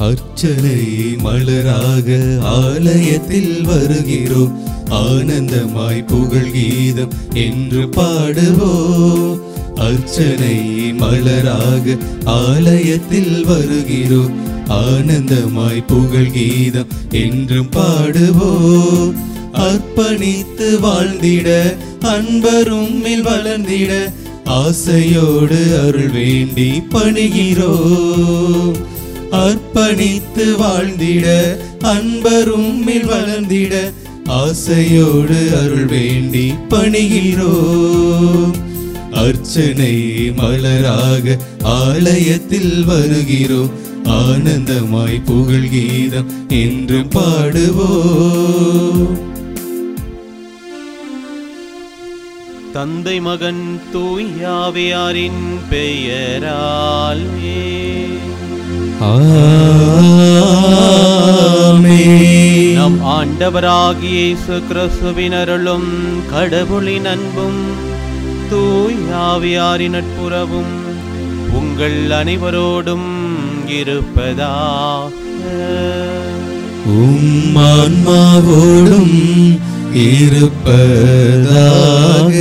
அர்ச்சனை மலராக ஆலயத்தில் வருகிறோம் ஆனந்தமாய் புகழ் கீதம் என்று பாடுவோம் அர்ச்சனை மலராக ஆலயத்தில் வருகிறோம் ஆனந்தமாய் புகழ் கீதம் என்றும் பாடுவோம் அர்ப்பணித்து வாழ்ந்திட அன்பரும் மேல் வளர்ந்திட ஆசையோடு அருள் வேண்டி பணிகிறோம் அர்ப்பணித்து வாழ்ந்திட அன்பரும் மேல் வளர்ந்திட ஆசையோடு அருள் வேண்டி பணிகிறோம் அர்ச்சனை மலராக ஆலயத்தில் வருகிறோம் ஆனந்தமாய் புகழ் கீதம் என்று பாடுவோம் தந்தை மகன் தூயாவியாரின் பெயராலே ஆமென். நம் ஆண்டவராகிய இயேசு கிறிஸ்துவின் அருளும் கடவுளின் அன்பும் தூயாவியாரின் நட்புறவும் உங்கள் அனைவரோடும் இருப்பதாக உம் ஆன்மாவோடும் இருப்பதாக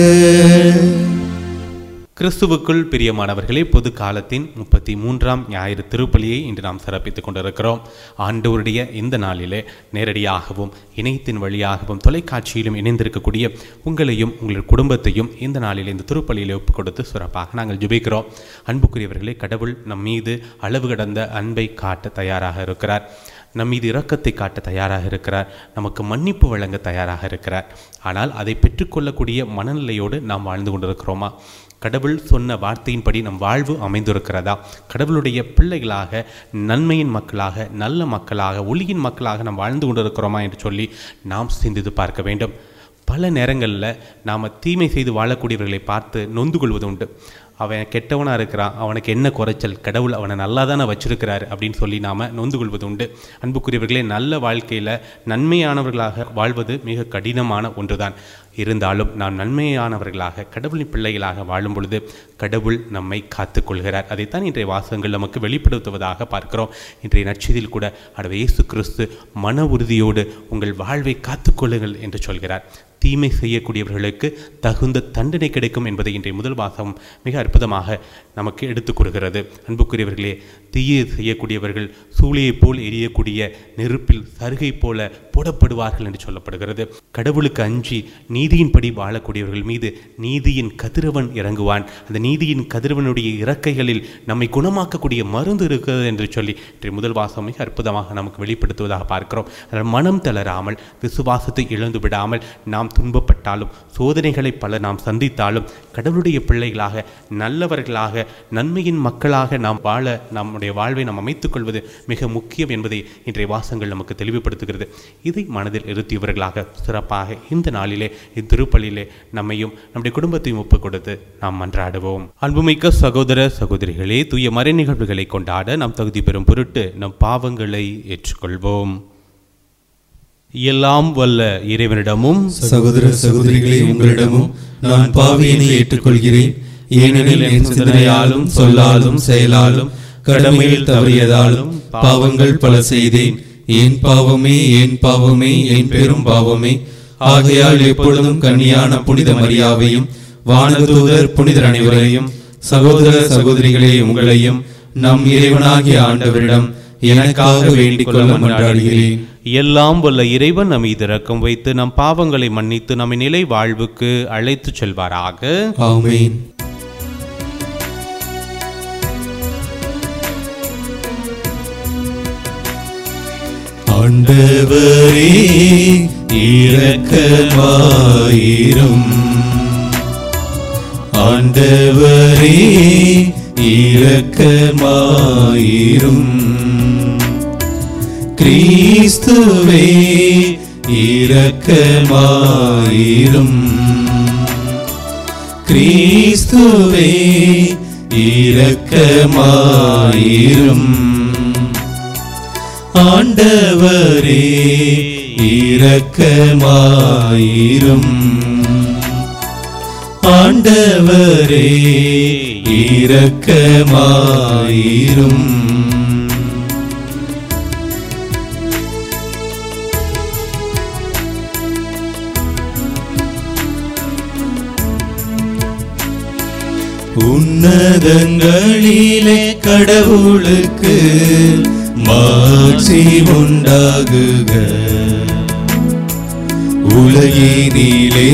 கிறிஸ்துவுக்குள் பிரியமானவர்களே பொது காலத்தின் முப்பத்தி மூன்றாம் ஞாயிறு திருப்பலியை இன்று நாம் சிறப்பித்துக் கொண்டிருக்கிறோம் ஆண்டவருடைய இந்த நாளிலே நேரடியாகவும் இணையத்தின் வழியாகவும் தொலைக்காட்சியிலும் இணைந்திருக்கக்கூடிய உங்களையும் உங்கள் குடும்பத்தையும் இந்த நாளில் இந்த திருப்பலியிலே ஒப்புக் கொடுத்து சிறப்பாக நாங்கள் ஜெபிக்கிறோம் அன்புக்குரியவர்களே கடவுள் நம் மீது அளவு கடந்த அன்பை காட்ட தயாராக இருக்கிறார் நம் மீது இரக்கத்தை காட்ட தயாராக இருக்கிறார் நமக்கு மன்னிப்பு வழங்க தயாராக இருக்கிறார் ஆனால் அதை பெற்றுக்கொள்ளக்கூடிய மனநிலையோடு நாம் வாழ்ந்து கொண்டிருக்கிறோமா கடவுள் சொன்ன வார்த்தையின்படி நம் வாழ்வு அமைந்திருக்கிறதா கடவுளுடைய பிள்ளைகளாக நன்மையின் மக்களாக நல்ல மக்களாக ஒளியின் மக்களாக நாம் வாழ்ந்து கொண்டிருக்கிறோமா என்று சொல்லி நாம் சிந்தித்து பார்க்க வேண்டும் பல நேரங்களில் நாம் தீமை செய்து வாழக்கூடியவர்களை பார்த்து நொந்து கொள்வது உண்டு அவன் கெட்டவனாக இருக்கிறான் அவனுக்கு என்ன குறைச்சல் கடவுள் அவனை நல்லா தானே வச்சிருக்கிறாரு அப்படின்னு சொல்லி நாம் நொந்து கொள்வது உண்டு அன்புக்குரியவர்களே நல்ல வாழ்க்கையில் நன்மையானவர்களாக வாழ்வது மிக கடினமான ஒன்றுதான் இருந்தாலும் நாம் நன்மையானவர்களாக கடவுளின் பிள்ளைகளாக வாழும் பொழுது கடவுள் நம்மை காத்துக்கொள்கிறார் அதைத்தான் இன்றைய வாசகங்கள் நமக்கு வெளிப்படுத்துவதாக பார்க்கிறோம் இன்றைய நட்சதில் கூட அடவே இயேசு கிறிஸ்து மன உறுதியோடு உங்கள் வாழ்வை காத்துக்கொள்ளுங்கள் என்று சொல்கிறார் தீமை செய்யக்கூடியவர்களுக்கு தகுந்த தண்டனை கிடைக்கும் என்பதை இன்றைய முதல் வாசகம் மிக அற்புதமாக நமக்கு எடுத்துக் கொடுக்கிறது அன்புக்குரியவர்களே தீய செய்யக்கூடியவர்கள் சூளையைப் போல் எரியக்கூடிய நெருப்பில் சருகை போல போடப்படுவார்கள் என்று சொல்லப்படுகிறது கடவுளுக்கு அஞ்சி நீதியின்படி வாழக்கூடியவர்கள் மீது நீதியின் கதிரவன் இறங்குவான் அந்த நீதியின் கதிரவனுடைய இறக்கைகளில் நம்மை குணமாக்கக்கூடிய மருந்து இருக்கிறது என்று சொல்லி இன்றைய முதல் வாசகம் மிக அற்புதமாக நமக்கு வெளிப்படுத்துவதாக பார்க்கிறோம் அதனால் மனம் தளராமல் விசுவாசத்தை இழந்து விடாமல் நாம் துன்பப்பட்டாலும் சோதனைகளை பல நாம் சந்தித்தாலும் கடவுளுடைய பிள்ளைகளாக நல்லவர்களாக நன்மையின் மக்களாக நாம் வாழ நம்முடைய வாழ்வை நாம் அமைத்துக் கொள்வது மிக முக்கியம் என்பதை இன்றைய வாசங்கள் நமக்கு தெளிவுபடுத்துகிறது இதை மனதில் இருத்தியவர்களாக சிறப்பாக இந்த நாளிலே இத்திருப்பலியிலே நம்மையும் நம்முடைய குடும்பத்தையும் ஒப்புக் கொடுத்து நாம் மன்றாடுவோம் அன்புமிக்க சகோதர சகோதரிகளே தூய மறை நிகழ்வுகளை கொண்டாட நாம் தகுதி பெறும் பொருட்டு நம் பாவங்களை ஏற்றுக்கொள்வோம் எல்லாம் வல்ல இறைவனிடமும் சகோதர சகோதரிகளே உங்களிடமும் நான் பாவியினை ஏற்றுக்கொள்கிறேன் ஏனெனில் என் சிந்தனையாலும் சொல்லாலும் செயலாலும் கடமையில் தவறியதாலும் பாவங்கள் பல செய்தேன் என் பாவமே என் பாவமே என் பெரும் பாவமே ஆகையால் எப்பொழுதும் கன்னியான புனித மரியாவையும் வானதூதர் புனிதர் அனைவரையும் சகோதர சகோதரிகளே உங்களையும் நம் இறைவனாகிய ஆண்டவரிடம் எனக்காக வேண்டிக் கொள்ள மன்றாடுகிறேன் எல்லாம் வல்ல இறைவன் நம் மீது இரக்கம் வைத்து நம் பாவங்களை மன்னித்து நம்மை நிலை வாழ்வுக்கு அழைத்துச் செல்வாராக ஆமென் ஆண்டவரே இரக்கமாயிரும் ஆண்டவரே இரக்கமாயிரும் கிறிஸ்துவே இரக்கமாயிரும் கிறிஸ்துவே இரக்கமாயிரும் ஆண்டவரே இரக்கமாயிரும் ஆண்டவரே இரக்கமாயிரும் உன்னதங்களிலே கடவுளுக்கு மாட்சி உண்டாகுக உலகினிலே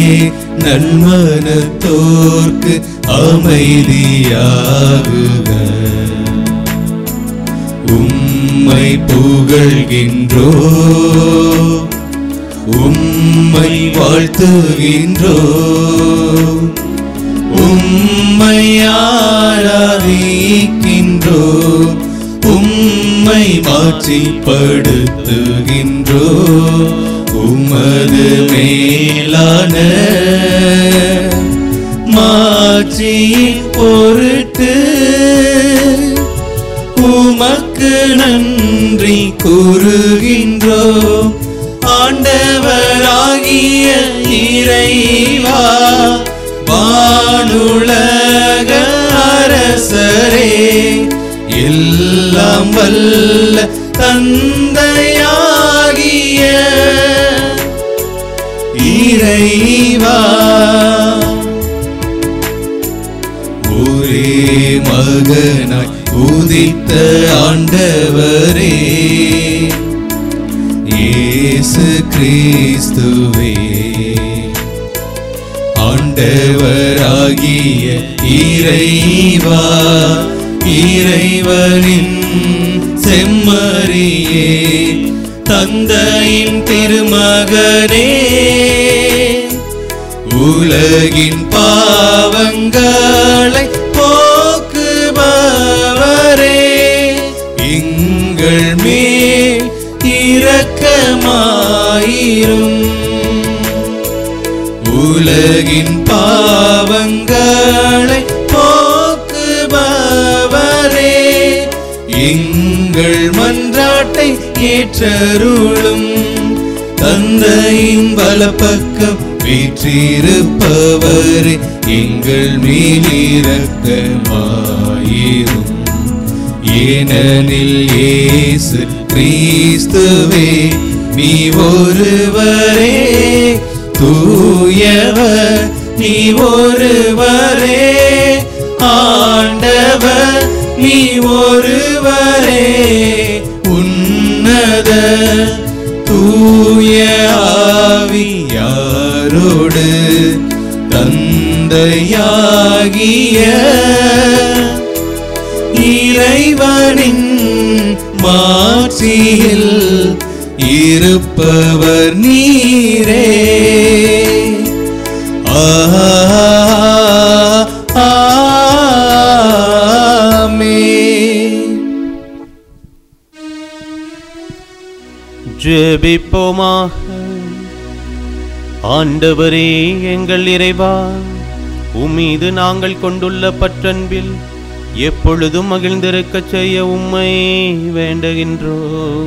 நன்மனத்தோர்க்கு அமைதியாகுக உம்மை புகழ்கின்றோ உம்மை வாழ்த்துகின்றோ உம்மை ஆராதிக்கின்றோ உம்மை மாற்றிப்படுத்துகின்றோ உமது மேலான மாற்றியின் பொருட்டு உமக்கு நன்றி கூறுகின்றோம் ஆண்டவராகிய இறைவா வானுலக அரசரே எல்லாம் வல்ல தந்தையாகிய இறைவா ஒரே மகனாய் உதித்த ஆண்டவரே இயேசு கிறிஸ்துவே ஆண்டவராகிய இறைவா இறைவனின் செம்மறியே தந்தையின் திருமகனே உலகின் பாவங்களை போக்குபவரே எங்கள் மேல் இரக்கமாயிரும் உலகின் பாவங்களை போக்குபவரே எங்கள் மன்றாட்டை ஏற்றருளும் தந்தையின் வலப்பக்கம் வீற்றிருப்பவரே எங்கள் மேலிரக்கமாயிரும் ஏனெனில் இயேசு கிறிஸ்துவே நீ ஒருவரே தூயவர் நீ ஒருவரே ஆண்டவர் நீ ஒருவரே உன்னத தூய ஆவியாரோடு தந்தையாகிய இறைவனின் மாட்சியில் இருப்பவர் நீரே ஆமென். ஜெபிப்போமாக ஆண்டவரே எங்கள் இறைவா உம்மீது நாங்கள் கொண்டுள்ள பற்றன்பில் எப்பொழுதும் மகிழ்ந்திருக்கச் செய்ய உம்மை வேண்டுகின்றோ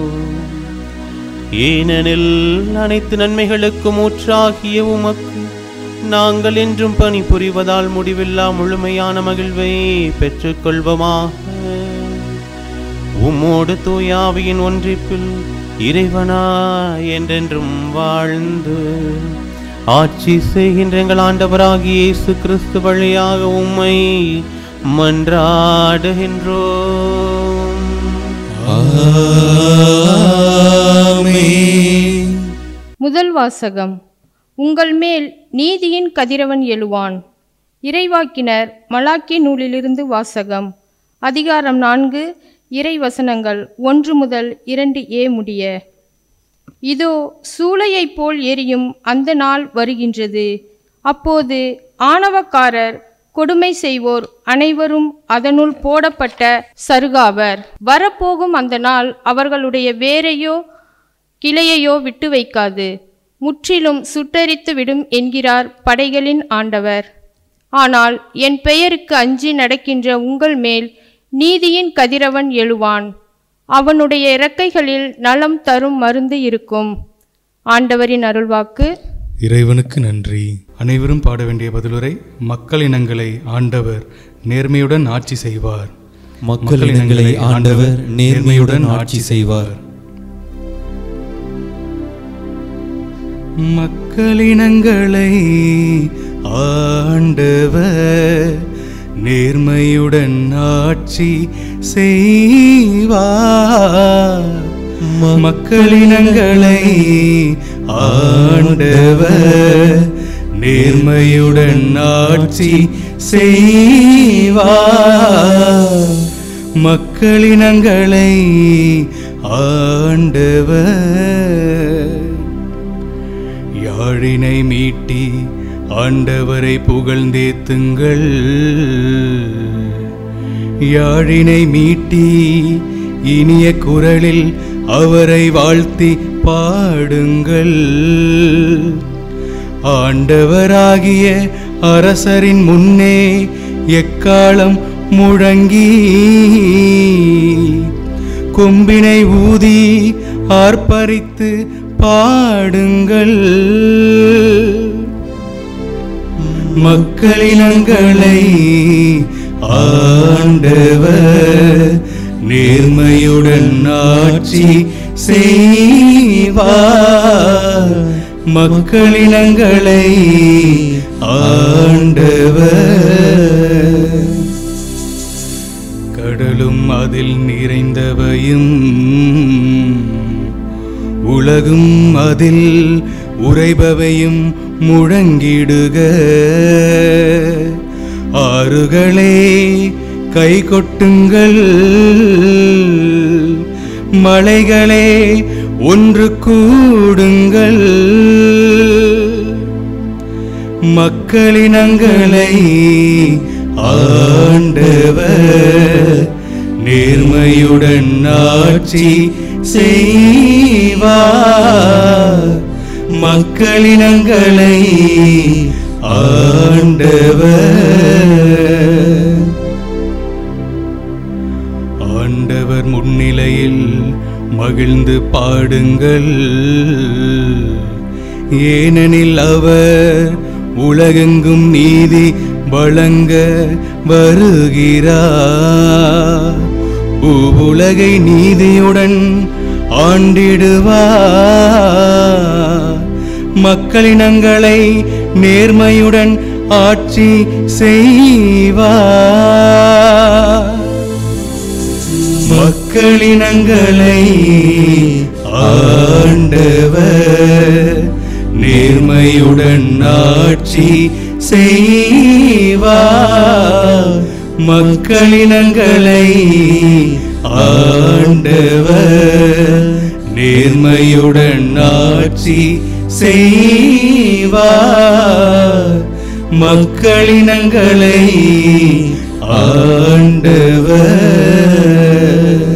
ஏனெனில் அனைத்து நன்மைகளுக்கும் ஊற்றாகிய உமக்கு நாங்கள் என்றும் பணி புரிவதால் முடிவில்லா முழுமையான மகிழ்வை பெற்றுக்கொள்வோமாக உம்மோடு தூயாவியின் ஒன்றிப்பில் இறைவனா என்றென்றும் வாழ்ந்து ஆட்சி செய்கின்ற எங்கள் ஆண்டவராகிய இயேசு கிறிஸ்து வழியாக உம்மை மன்றாடுகின்றோம் ஆமென். முதல் வாசகம் உங்கள் மேல் நீதியின் கதிரவன் எழுவான் இறைவாக்கினர் மலாக்கி நூலிலிருந்து வாசகம் அதிகாரம் நான்கு இறை வசனங்கள் ஒன்று முதல் இரண்டு ஏ முடிய இதோ சூளையைப் போல் எரியும் அந்த நாள் வருகின்றது அப்போது ஆணவக்காரர் கொடுமை செய்வோர் அனைவரும் அதனுள் போடப்பட்ட சருகாவர் வரப்போகும் அந்த நாள் அவர்களுடைய வேரையோ கிளையையோ விட்டு வைக்காது முற்றிலும் சுட்டெரித்து விடும் என்கிறார் படைகளின் ஆண்டவர் ஆனால் என் பெயருக்கு அஞ்சி நடக்கின்ற உங்கள் மேல் நீதியின் கதிரவன் எழுவான் அவனுடைய இறக்கைகளில் நலம் தரும் மருந்து இருக்கும் ஆண்டவரின் அருள்வாக்கு இறைவனுக்கு நன்றி அனைவரும் பாட வேண்டிய பதிலுரை மக்கள் இனங்களை ஆண்டவர் நேர்மையுடன் ஆட்சி செய்வார் மக்கள் இனங்களை ஆண்டவர் நேர்மையுடன் ஆட்சி செய்வார் மக்களினங்களை ஆண்டவர் நேர்மையுடன் ஆட்சி செய்வார் மக்களினங்களை ஆண்டவர் நேர்மையுடன் ஆட்சி செய்வார் மக்களினங்களை ஆண்டவர் யாழினை மீட்டி ஆண்டவரை புகழ்ந்தேத்துங்கள் யாழினை மீட்டி இனிய குரலில் அவரை வாழ்த்தி பாடுங்கள் ஆண்டவராகிய அரசரின் முன்னே எக்காலம் முழங்கி கொம்பினை ஊதி ஆர்ப்பரித்து பாடுங்கள் மக்களினங்களை ஆண்டவர் நேர்மையுடன் ஆட்சி செய்வார் மக்களினங்களை ஆண்டவர் கடலும் அதில் நிறைந்தவையும் உலகும் அதில் உறைபவையும் முழங்கிடுக ஆறுகளே கை கொட்டுங்கள் மலைகளே ஒன்று கூடுங்கள் மக்களினங்களை ஆண்டவர் நேர்மையுடன் ஆட்சி செய்வார் மக்களினங்களை ஆண்டவர் ஆண்டவர் முன்னிலையில் மகிழ்ந்து பாடுங்கள் ஏனெனில் அவர் உலகெங்கும் நீதி வழங்க வருகிறார் உலகை நீதியுடன் ஆண்டிடுவார் மக்களினங்களை நேர்மையுடன் ஆட்சி செய்வார் மக்களினங்களை ஆண்டவர் நேர்மையுடன் ஆட்சி செய்வார் மக்களினங்களை ஆண்டவர் நேர்மையுடன் ஆட்சி செய்வார் மக்களினங்களை ஆண்டவர்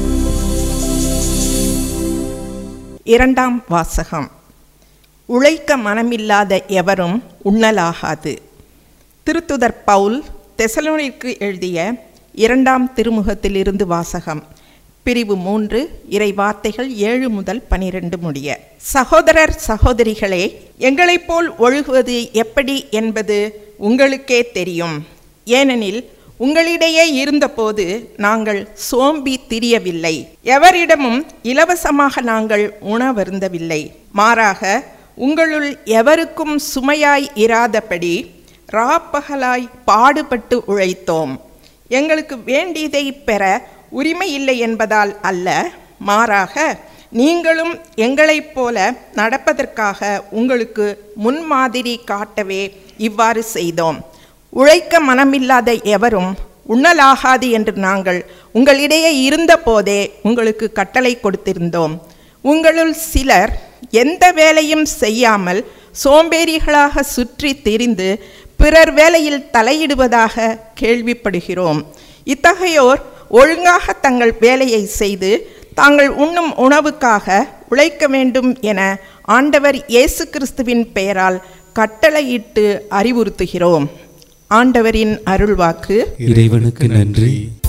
இரண்டாம் வாசகம் உழைக்க மனமில்லாத எவரும் உண்ணலாகாது திருத்துதர் பவுல் தெசலோனிற்கு எழுதிய இரண்டாம் திருமுகத்திலிருந்து வாசகம் பிரிவு மூன்று இறை வார்த்தைகள் ஏழு முதல் பனிரெண்டு முடிய சகோதரர் சகோதரிகளே எங்களைப் போல் ஒழுகுவது எப்படி என்பது உங்களுக்கே தெரியும் ஏனெனில் உங்களிடையே இருந்தபோது நாங்கள் சோம்பி திரியவில்லை எவரிடமும் இலவசமாக நாங்கள் உணவருந்தவில்லை மாறாக உங்களுள் எவருக்கும் சுமையாய் இராதபடி ராப்பகலாய் பாடுபட்டு உழைத்தோம் எங்களுக்கு வேண்டியதை பெற உரிமை இல்லை என்பதால் அல்ல மாறாக நீங்களும் எங்களைப் போல நடப்பதற்காக உங்களுக்கு முன்மாதிரி காட்டவே இவ்வாறு செய்தோம் உழைக்க மனமில்லாத எவரும் உண்ணலாகாது என்று நாங்கள் உங்களிடையே இருந்தபோதே உங்களுக்கு கட்டளை கொடுத்திருந்தோம் உங்களுள் சிலர் எந்த வேலையும் செய்யாமல் சோம்பேறிகளாக சுற்றி திரிந்து பிறர் வேலையில் தலையிடுவதாக கேள்விப்படுகிறோம் இத்தகையோர் ஒழுங்காக தங்கள் வேலையை செய்து தாங்கள் உண்ணும் உணவுக்காக உழைக்க வேண்டும் என ஆண்டவர் இயேசு கிறிஸ்துவின் பெயரால் கட்டளையிட்டு அறிவுறுத்துகிறோம் ஆண்டவரின் அருள்வாக்கு இறைவனுக்கு நன்றி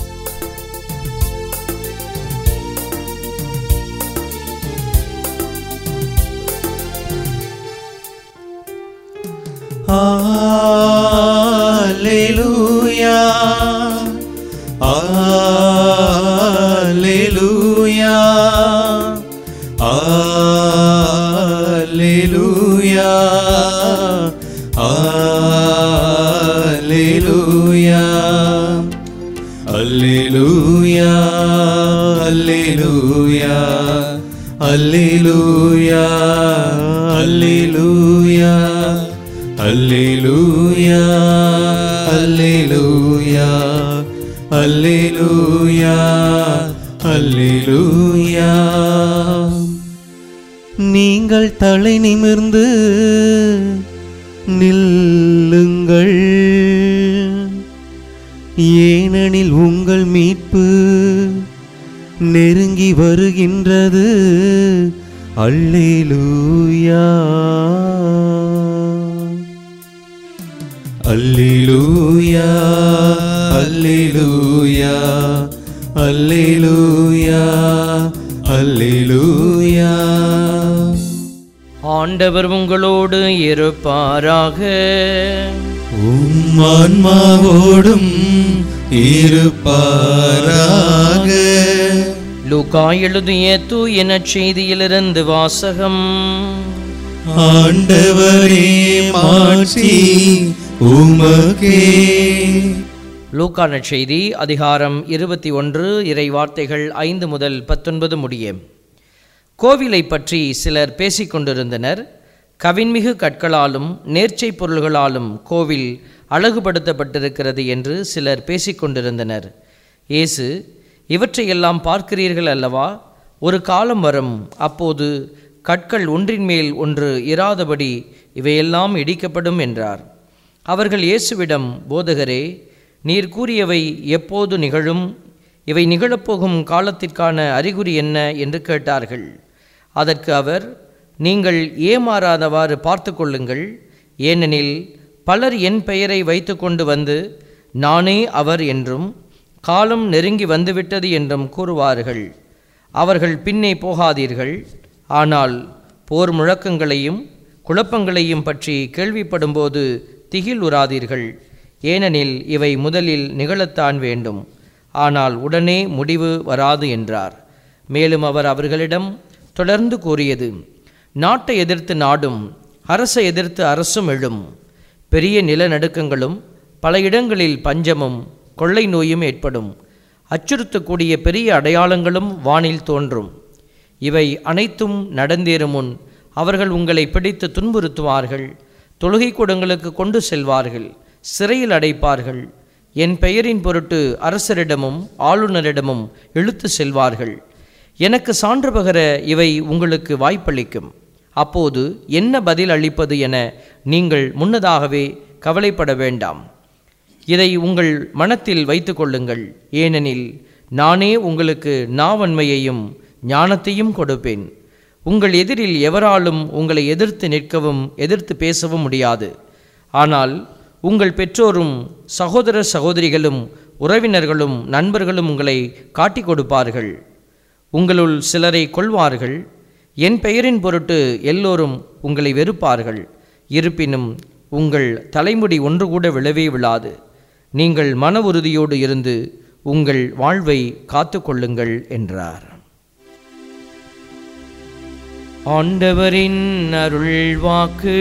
Alleluia. Alleluia. Alleluia. Alleluia. அல்லேலூயா அல்லேலூயா அல்லேலூயா அல்லேலூயா அல்லேலூயா அல்லேலூயா நீங்கள் தலை நிமிர்ந்து நில்லுங்கள் ஏனெனில் உங்கள் மீட்பு நெருங்கி வருகின்றது அல்லேலூயா அல்லேலூயா அல்லேலூயா அல்லேலூயா அல்லேலூயா ஆண்டவர் உங்களோடு இருப்பாராக உம் ஆன்மாவோடும் இருப்பாராக லூகா எழுதிய தூய நற்செய்தியிலிருந்து வாசகம் ஆண்டவரே மாட்சி உமக்கே லூக்கா நற்செய்தி அதிகாரம் இருபத்தி ஒன்று இறை வார்த்தைகள் ஐந்து முதல் பத்தொன்பது முடிய கோவிலை பற்றி சிலர் பேசிக்கொண்டிருந்தனர் கவின்மிகு கற்களாலும் நேர்ச்சை பொருள்களாலும் கோவில் அழகுபடுத்தப்பட்டிருக்கிறது என்று சிலர் பேசிக்கொண்டிருந்தனர் இயேசு இவற்றையெல்லாம் பார்க்கிறீர்கள் அல்லவா ஒரு காலம் வரும் அப்போது கற்கள் ஒன்றின் மேல் ஒன்று இராதபடி இவையெல்லாம் இடிக்கப்படும் என்றார் அவர்கள் இயேசுவிடம் போதகரே நீர் கூறியவை எப்போது நிகழும் இவை நிகழப்போகும் காலத்திற்கான அறிகுறி என்ன என்று கேட்டார்கள் அதற்கு அவர் நீங்கள் ஏமாறாதவாறு பார்த்து கொள்ளுங்கள் ஏனெனில் பலர் என் பெயரை வைத்துக்கொண்டு வந்து நானே அவர் என்றும் காலம் நெருங்கி வந்துவிட்டது என்றும் கூறுவார்கள் அவர்கள் பின்னே போகாதீர்கள் ஆனால் போர் முழக்கங்களையும் குழப்பங்களையும் பற்றி கேள்விப்படும்போது திகில் உறாதீர்கள் ஏனெனில் இவை முதலில் நிகழத்தான் வேண்டும் ஆனால் உடனே முடிவு வராது என்றார் மேலும் அவர் அவர்களிடம் தொடர்ந்து கூறியது நாட்டை எதிர்த்து நாடும் அரசை எதிர்த்து அரசும் எழும் பெரிய நிலநடுக்கங்களும் பல இடங்களில் பஞ்சமும் கொள்ளை நோயும் ஏற்படும் அச்சுறுத்தக்கூடிய பெரிய அடையாளங்களும் வானில் தோன்றும் இவை அனைத்தும் நடந்தேறும் முன் அவர்கள் உங்களை பிடித்து துன்புறுத்துவார்கள் தொழுகை கூடங்களுக்கு கொண்டு செல்வார்கள் சிறையில் அடைப்பார்கள் என் பெயரின் பொருட்டு அரசரிடமும் ஆளுநரிடமும் இழுத்து செல்வார்கள் எனக்கு சான்று பகர இவை உங்களுக்கு வாய்ப்பளிக்கும் அப்போது என்ன பதில் அளிப்பது என நீங்கள் முன்னதாகவே கவலைப்பட வேண்டாம் இதை உங்கள் மனத்தில் வைத்து கொள்ளுங்கள் ஏனெனில் நானே உங்களுக்கு நாவன்மையையும் ஞானத்தையும் கொடுப்பேன் உங்கள் எதிரில் எவராலும் உங்களை எதிர்த்து நிற்கவும் எதிர்த்து பேசவும் முடியாது ஆனால் உங்கள் பெற்றோரும் சகோதர சகோதரிகளும் உறவினர்களும் நண்பர்களும் உங்களை காட்டிக் கொடுப்பார்கள் உங்களுள் சிலரை கொள்வார்கள் என் பெயரின் பொருட்டு எல்லோரும் உங்களை வெறுப்பார்கள் இருப்பினும் உங்கள் தலைமுடி ஒன்று கூட விழவே விழாது நீங்கள் மன உறுதியோடு இருந்து உங்கள் வாழ்வை காத்து கொள்ளுங்கள் என்றார் ஆண்டவரின் அருள் வாக்கு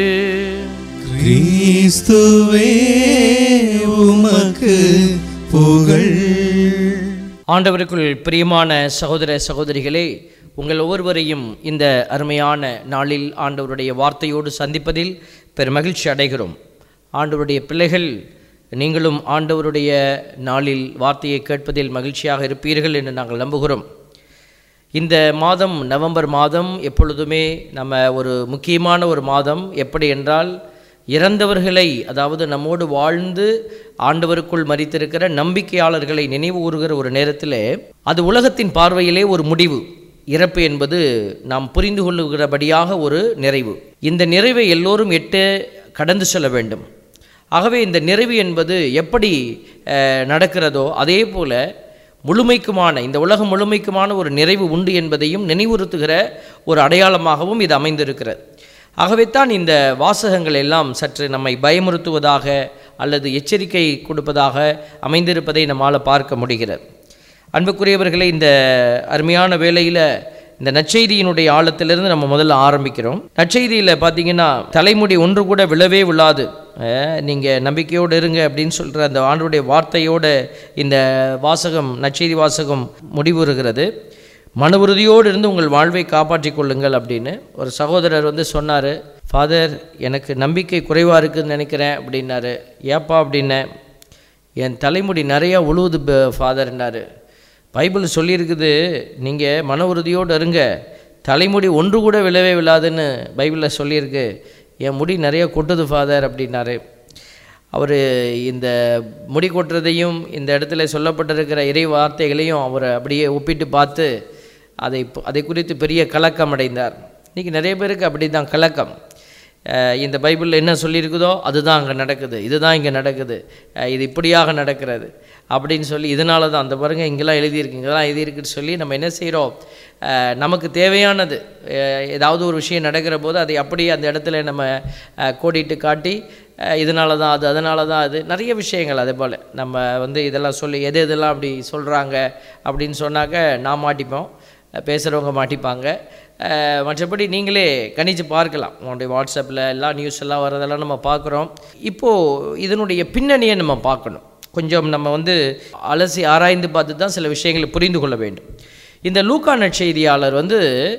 கிறிஸ்துவே உமக்கு புகழ் ஆண்டவருக்குள் பிரியமான சகோதர சகோதரிகளே உங்கள் ஒவ்வொருவரையும் இந்த அருமையான நாளில் ஆண்டவருடைய வார்த்தையோடு சந்திப்பதில் பெருமகிழ்ச்சி அடைகிறோம் ஆண்டவருடைய பிள்ளைகள் நீங்களும் ஆண்டவருடைய நாளில் வார்த்தையை கேட்பதில் மகிழ்ச்சியாக இருப்பீர்கள் என்று நாங்கள் நம்புகிறோம் இந்த மாதம் நவம்பர் மாதம் எப்பொழுதுமே நம்ம ஒரு முக்கியமான ஒரு மாதம் எப்படி என்றால் இறந்தவர்களை அதாவது நம்மோடு வாழ்ந்து ஆண்டவருக்குள் மறித்திருக்கிற நம்பிக்கையாளர்களை நினைவு கூறுகிற ஒரு நேரத்தில் அது உலகத்தின் பார்வையிலே ஒரு முடிவு இறப்பு என்பது நாம் புரிந்து கொள்ளுகிறபடியாக ஒரு நிறைவு இந்த நிறைவை எல்லோரும் எட்டு கடந்து செல்ல வேண்டும் ஆகவே இந்த நிறைவு என்பது எப்படி அஹ், நடக்கிறதோ அதே போல முழுமைக்குமான இந்த உலகம் முழுமைக்குமான ஒரு நிறைவு உண்டு என்பதையும் நினைவுறுத்துகிற ஒரு அடையாளமாகவும் இது அமைந்திருக்கிறது ஆகவே தான் இந்த வாசகங்கள் எல்லாம் சற்று நம்மை பயமுறுத்துவதாக அல்லது எச்சரிக்கை கொடுப்பதாக அமைந்திருப்பதை நம்மால் பார்க்க முடிகிறது அன்புக்குரியவர்களே இந்த அருமையான வேளையில் இந்த நற்செய்தியினுடைய ஆழத்திலிருந்து நம்ம முதல்ல ஆரம்பிக்கிறோம் நற்செய்தியில் பார்த்தீங்கன்னா தலைமுடி ஒன்று கூட விழவே விழாது நீங்கள் நம்பிக்கையோடு இருங்க அப்படின்னு சொல்கிற அந்த ஆண்டுடைய வார்த்தையோடு இந்த வாசகம் நற்செய்தி வாசகம் முடிவுறுகிறது மன உறுதியோடு இருந்து உங்கள் வாழ்வை காப்பாற்றிக் கொள்ளுங்கள் அப்படின்னு ஒரு சகோதரர் வந்து சொன்னார் ஃபாதர் எனக்கு நம்பிக்கை குறைவாக இருக்குதுன்னு நினைக்கிறேன் அப்படின்னாரு ஏப்பா அப்படின்னேன் என் தலைமுடி நிறையா உழுவுது ப- ஃபாதர்னாரு பைபிள் சொல்லியிருக்குது நீங்கள் மன உறுதியோடு இருங்க தலைமுடி ஒன்று கூட விழவே விழாதுன்னு பைபிளில் சொல்லியிருக்கு என் முடி நிறைய கொட்டுது ஃபாதர் அப்படின்னாரு அவர் இந்த முடி கொட்டுறதையும் இந்த இடத்துல சொல்லப்பட்டிருக்கிற இறை வார்த்தைகளையும் அவர் அப்படியே ஒப்பிட்டு பார்த்து அதை அதை குறித்து பெரிய கலக்கம் அடைந்தார் இன்றைக்கி நிறைய பேருக்கு அப்படி தான் கலக்கம் அஹ் இந்த பைபிளில் என்ன சொல்லியிருக்குதோ அதுதான் அங்கே நடக்குது இதுதான் இங்கே நடக்குது அஹ் இது இப்படியாக நடக்கிறது அப்படின்னு சொல்லி இதனால தான் அந்த பாருங்க இங்கெல்லாம் எழுதியிருக்கு இங்கெல்லாம் எழுதியிருக்குன்னு சொல்லி நம்ம என்ன செய்கிறோம் நமக்கு தேவையானது அஹ் ஏதாவது ஒரு விஷயம் நடக்கிற போது அதை அப்படியே அந்த இடத்துல நம்ம அஹ், கோடிட்டு காட்டி அஹ் இதனால தான் அது அதனால தான் அது நிறைய விஷயங்கள் அதே போல் நம்ம வந்து இதெல்லாம் சொல்லி எது எதெல்லாம் அப்படி சொல்கிறாங்க அப்படின்னு சொன்னாக்க நான் மாட்டிப்போம் பேசுகிறவங்க மாட்டிப்பாங்க அஹ் மற்றபடி நீங்களே கணிச்சு பார்க்கலாம் உங்களுடைய வாட்ஸ்அப்பில் எல்லா நியூஸ் எல்லாம் வரதெல்லாம் நம்ம பார்க்குறோம் இப்போது இதனுடைய பின்னணியை நம்ம பார்க்கணும் கொஞ்சம் நம்ம வந்து அலசி ஆராய்ந்து பார்த்து தான் சில விஷயங்களை புரிந்து கொள்ள வேண்டும் இந்த லூக்கா நற்செய்தியாளர் வந்து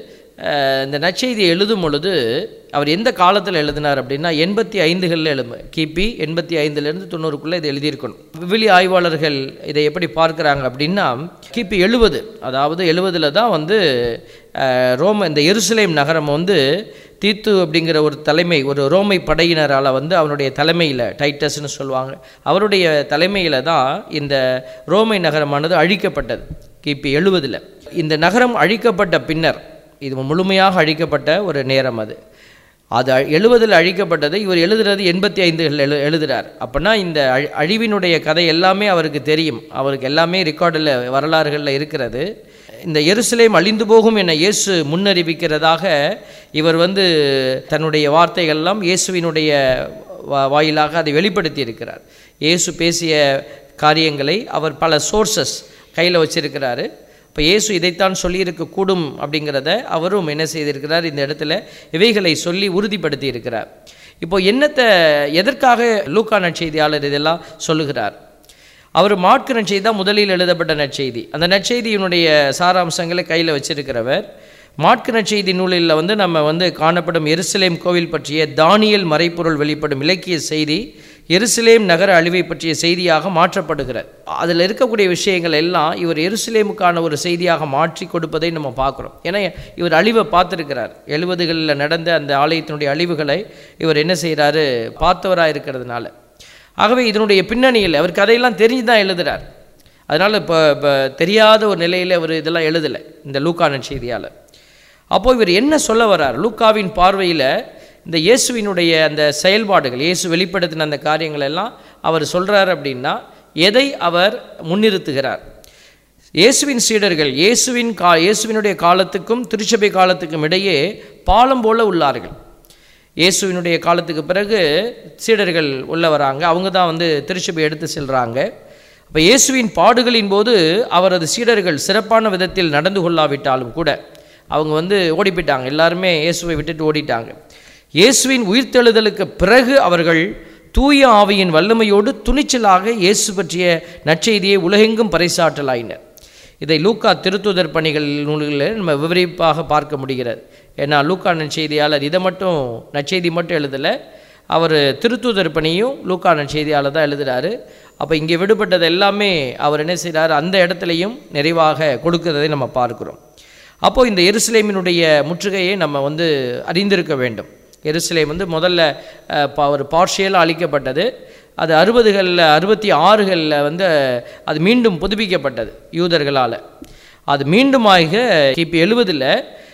அஹ், இந்த நற்செய்தியை எழுதும் பொழுது அவர் எந்த காலத்தில் எழுதினார் அப்படின்னா எண்பத்தி ஐந்துகளில் எழும கிபி எண்பத்தி ஐந்துலேருந்து தொண்ணூறுக்குள்ளே இதை எழுதியிருக்கணும் விவிலி ஆய்வாளர்கள் இதை எப்படி பார்க்குறாங்க அப்படின்னா கிபி எழுபது அதாவது எழுபதில் தான் வந்து அஹ், ரோம இந்த எருசலேம் நகரம் வந்து தீத்து அப்படிங்கிற ஒரு தலைமை ஒரு ரோமை படையினரால் வந்து அவனுடைய தலைமையில் டைட்டஸ்னு சொல்லுவாங்க அவருடைய தலைமையில் தான் இந்த ரோமை நகரமானது அழிக்கப்பட்டது கிபி எழுபதில் இந்த நகரம் அழிக்கப்பட்ட பின்னர் இது முழுமையாக அழிக்கப்பட்ட ஒரு நேரம் அது அது எழுபதில் அழிக்கப்பட்டதை இவர் எழுதுறது எண்பத்தி ஐந்துகள் எழு எழுதுகிறார் அப்படின்னா இந்த அழி அழிவினுடைய கதை எல்லாமே அவருக்கு தெரியும் அவருக்கு எல்லாமே ரெக்கார்டில் வரலாறுகளில் இருக்கிறது இந்த எருசலேம் அழிந்து போகும் என இயேசு முன்னறிவிக்கிறதாக இவர் வந்து தன்னுடைய வார்த்தைகள்லாம் இயேசுவினுடைய வா- வாயிலாக அதை வெளிப்படுத்தி இருக்கிறார் இயேசு பேசிய காரியங்களை அவர் பல சோர்சஸ் கையில் வச்சிருக்கிறாரு இப்போ இயேசு இதைத்தான் சொல்லியிருக்க கூடும் அப்படிங்கிறத அவரும் என்ன செய்திருக்கிறார் இந்த இடத்துல இவைகளை சொல்லி உறுதிப்படுத்தி இருக்கிறார் இப்போ என்னத்தை எதற்காக லூக்கா நற்செய்தியாளர் இதெல்லாம் சொல்லுகிறார் அவர் மாட்கு நற்செய்தி தான் முதலில் எழுதப்பட்ட நற்செய்தி அந்த நற்செய்தியினுடைய சாராம்சங்களை கையில் வச்சிருக்கிறவர் மாட்கு நற்செய்தி நூலில் வந்து நம்ம வந்து காணப்படும் எருசலேம் கோவில் பற்றிய தானியல் மறைப்பொருள் வெளிப்படும் இலக்கிய செய்தி எருசலேம் நகர அழிவை பற்றிய செய்தியாக மாற்றப்படுகிறது அதில் இருக்கக்கூடிய விஷயங்கள் எல்லாம் இவர் எருசலேமுக்கான ஒரு செய்தியாக மாற்றி கொடுப்பதை நம்ம பார்க்குறோம் ஏன்னா இவர் அழிவை பார்த்துருக்கிறார் எழுபதுகளில் நடந்த அந்த ஆலயத்தினுடைய அழிவுகளை இவர் என்ன செய்கிறாரு பார்த்தவராக இருக்கிறதுனால ஆகவே இதனுடைய பின்னணியில் அவர் கதையெல்லாம் தெரிஞ்சு தான் எழுதுகிறார் அதனால் இப்போ இப்போ தெரியாத ஒரு நிலையில் அவர் இதெல்லாம் எழுதலை இந்த லூக்கா நற்செய்தியால் அப்போ இவர் என்ன சொல்ல வர்றார் லூக்காவின் பார்வையில் இந்த இயேசுவினுடைய அந்த செயல்பாடுகள் இயேசு வெளிப்படுத்தின அந்த காரியங்கள் எல்லாம் அவர் சொல்கிறார் அப்படின்னா எதை அவர் முன்னிறுத்துகிறார் இயேசுவின் சீடர்கள் இயேசுவின் கா இயேசுவினுடைய காலத்துக்கும் திருச்சபை காலத்துக்கும் இடையே பாலம் போல உள்ளார்கள் இயேசுவினுடைய காலத்துக்கு பிறகு சீடர்கள் உள்ள வராங்க அவங்க தான் வந்து திருச்சபை எடுத்து செல்கிறாங்க அப்போ இயேசுவின் பாடுகளின் போது அவரது சீடர்கள் சிறப்பான விதத்தில் நடந்து கொள்ளாவிட்டாலும் கூட அவங்க வந்து ஓடி போயிட்டாங்க எல்லாருமே இயேசுவை விட்டுட்டு ஓடிட்டாங்க இயேசுவின் உயிர்த்தெழுதலுக்கு பிறகு அவர்கள் தூய ஆவியின் வல்லமையோடு துணிச்சலாக இயேசு பற்றிய நற்செய்தியை உலகெங்கும் பறைசாற்றலாயினர் இதை லூக்கா திருத்துதர் பணிகள் நூல்களில் நம்ம விவரிப்பாக பார்க்க முடிகிறது ஏன்னா லூக்கா நற்செய்தியாளர் இதை மட்டும் நற்செய்தி மட்டும் எழுதலை அவர் திருத்துதர் பணியும் லூக்கா நற்செய்தியாளர் தான் எழுதுகிறாரு அப்போ இங்கே விடுபட்டது எல்லாமே அவர் என்ன செய்கிறார் அந்த இடத்துலையும் நிறைவாக கொடுக்கிறதை நம்ம பார்க்கிறோம் அப்போது இந்த எருசலேமினுடைய முற்றுகையை நம்ம வந்து அறிந்திருக்க வேண்டும் எருசலேம் வந்து முதல்ல அஹ், பா- ஒரு பார்ஷியலாக அழிக்கப்பட்டது அது அறுபதுகளில் அறுபத்தி ஆறுகளில் வந்து அது மீண்டும் புதுப்பிக்கப்பட்டது யூதர்களால் அது மீண்டுமாக கிபி எழுபதில்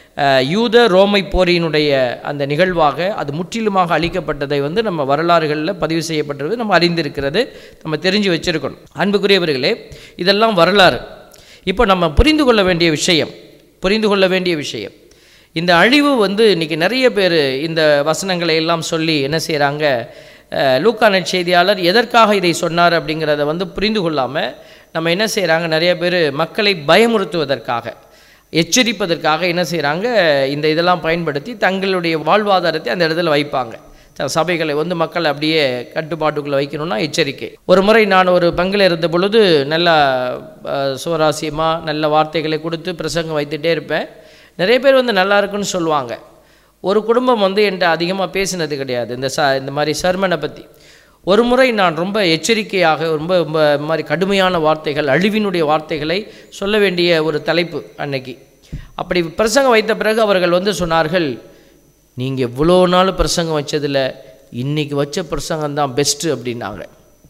யூத ரோமை போரினுடைய அந்த நிகழ்வாக அது முற்றிலுமாக அழிக்கப்பட்டதை வந்து நம்ம வரலாறுகளில் பதிவு செய்யப்பட்டது நம்ம அறிந்திருக்கிறது நம்ம தெரிஞ்சு வச்சிருக்கணும் அன்புக்குரியவர்களே இதெல்லாம் வரலாறு இப்போ நம்ம புரிந்து கொள்ள வேண்டிய விஷயம் புரிந்து கொள்ள வேண்டிய விஷயம் இந்த அழிவு வந்து இன்றைக்கி நிறைய பேர் இந்த வசனங்களை எல்லாம் சொல்லி என்ன செய்கிறாங்க லூக்கா நற்செய்தியாளர் எதற்காக இதை சொன்னார் அப்படிங்கிறத வந்து புரிந்து கொள்ளாமல் நம்ம என்ன செய்கிறாங்க நிறைய பேர் மக்களை பயமுறுத்துவதற்காக எச்சரிப்பதற்காக என்ன செய்கிறாங்க இந்த இதெல்லாம் பயன்படுத்தி தங்களுடைய வாழ்வாதாரத்தை அந்த இடத்துல வைப்பாங்க சில சபைகளை வந்து மக்களை அப்படியே கட்டுப்பாட்டுக்குள்ளே வைக்கணும்னா எச்சரிக்கை ஒரு முறை நான் ஒரு பங்கில் இருந்த பொழுது நல்லா அஹ், சுவராசியமாக நல்ல வார்த்தைகளை கொடுத்து பிரசங்கம் வைத்துட்டே இருப்பேன் நிறைய பேர் வந்து நல்லா இருக்குன்னு சொல்லுவாங்க ஒரு குடும்பம் வந்து என்கிட்ட அதிகமாக பேசினது கிடையாது இந்த ச இந்த மாதிரி சர்மனை பற்றி ஒரு முறை நான் ரொம்ப எச்சரிக்கையாக ரொம்ப ரொம்ப இந்த மாதிரி கடுமையான வார்த்தைகள் அழிவினுடைய வார்த்தைகளை சொல்ல வேண்டிய ஒரு தலைப்பு அன்னைக்கு அப்படி பிரசங்கம் வைத்த பிறகு அவர்கள் வந்து சொன்னார்கள் நீங்கள் இவ்வளோ நாள் பிரசங்கம் வச்சதில் இன்னைக்கு வச்ச பிரசங்கம் தான் பெஸ்ட்டு அப்படின்னாங்க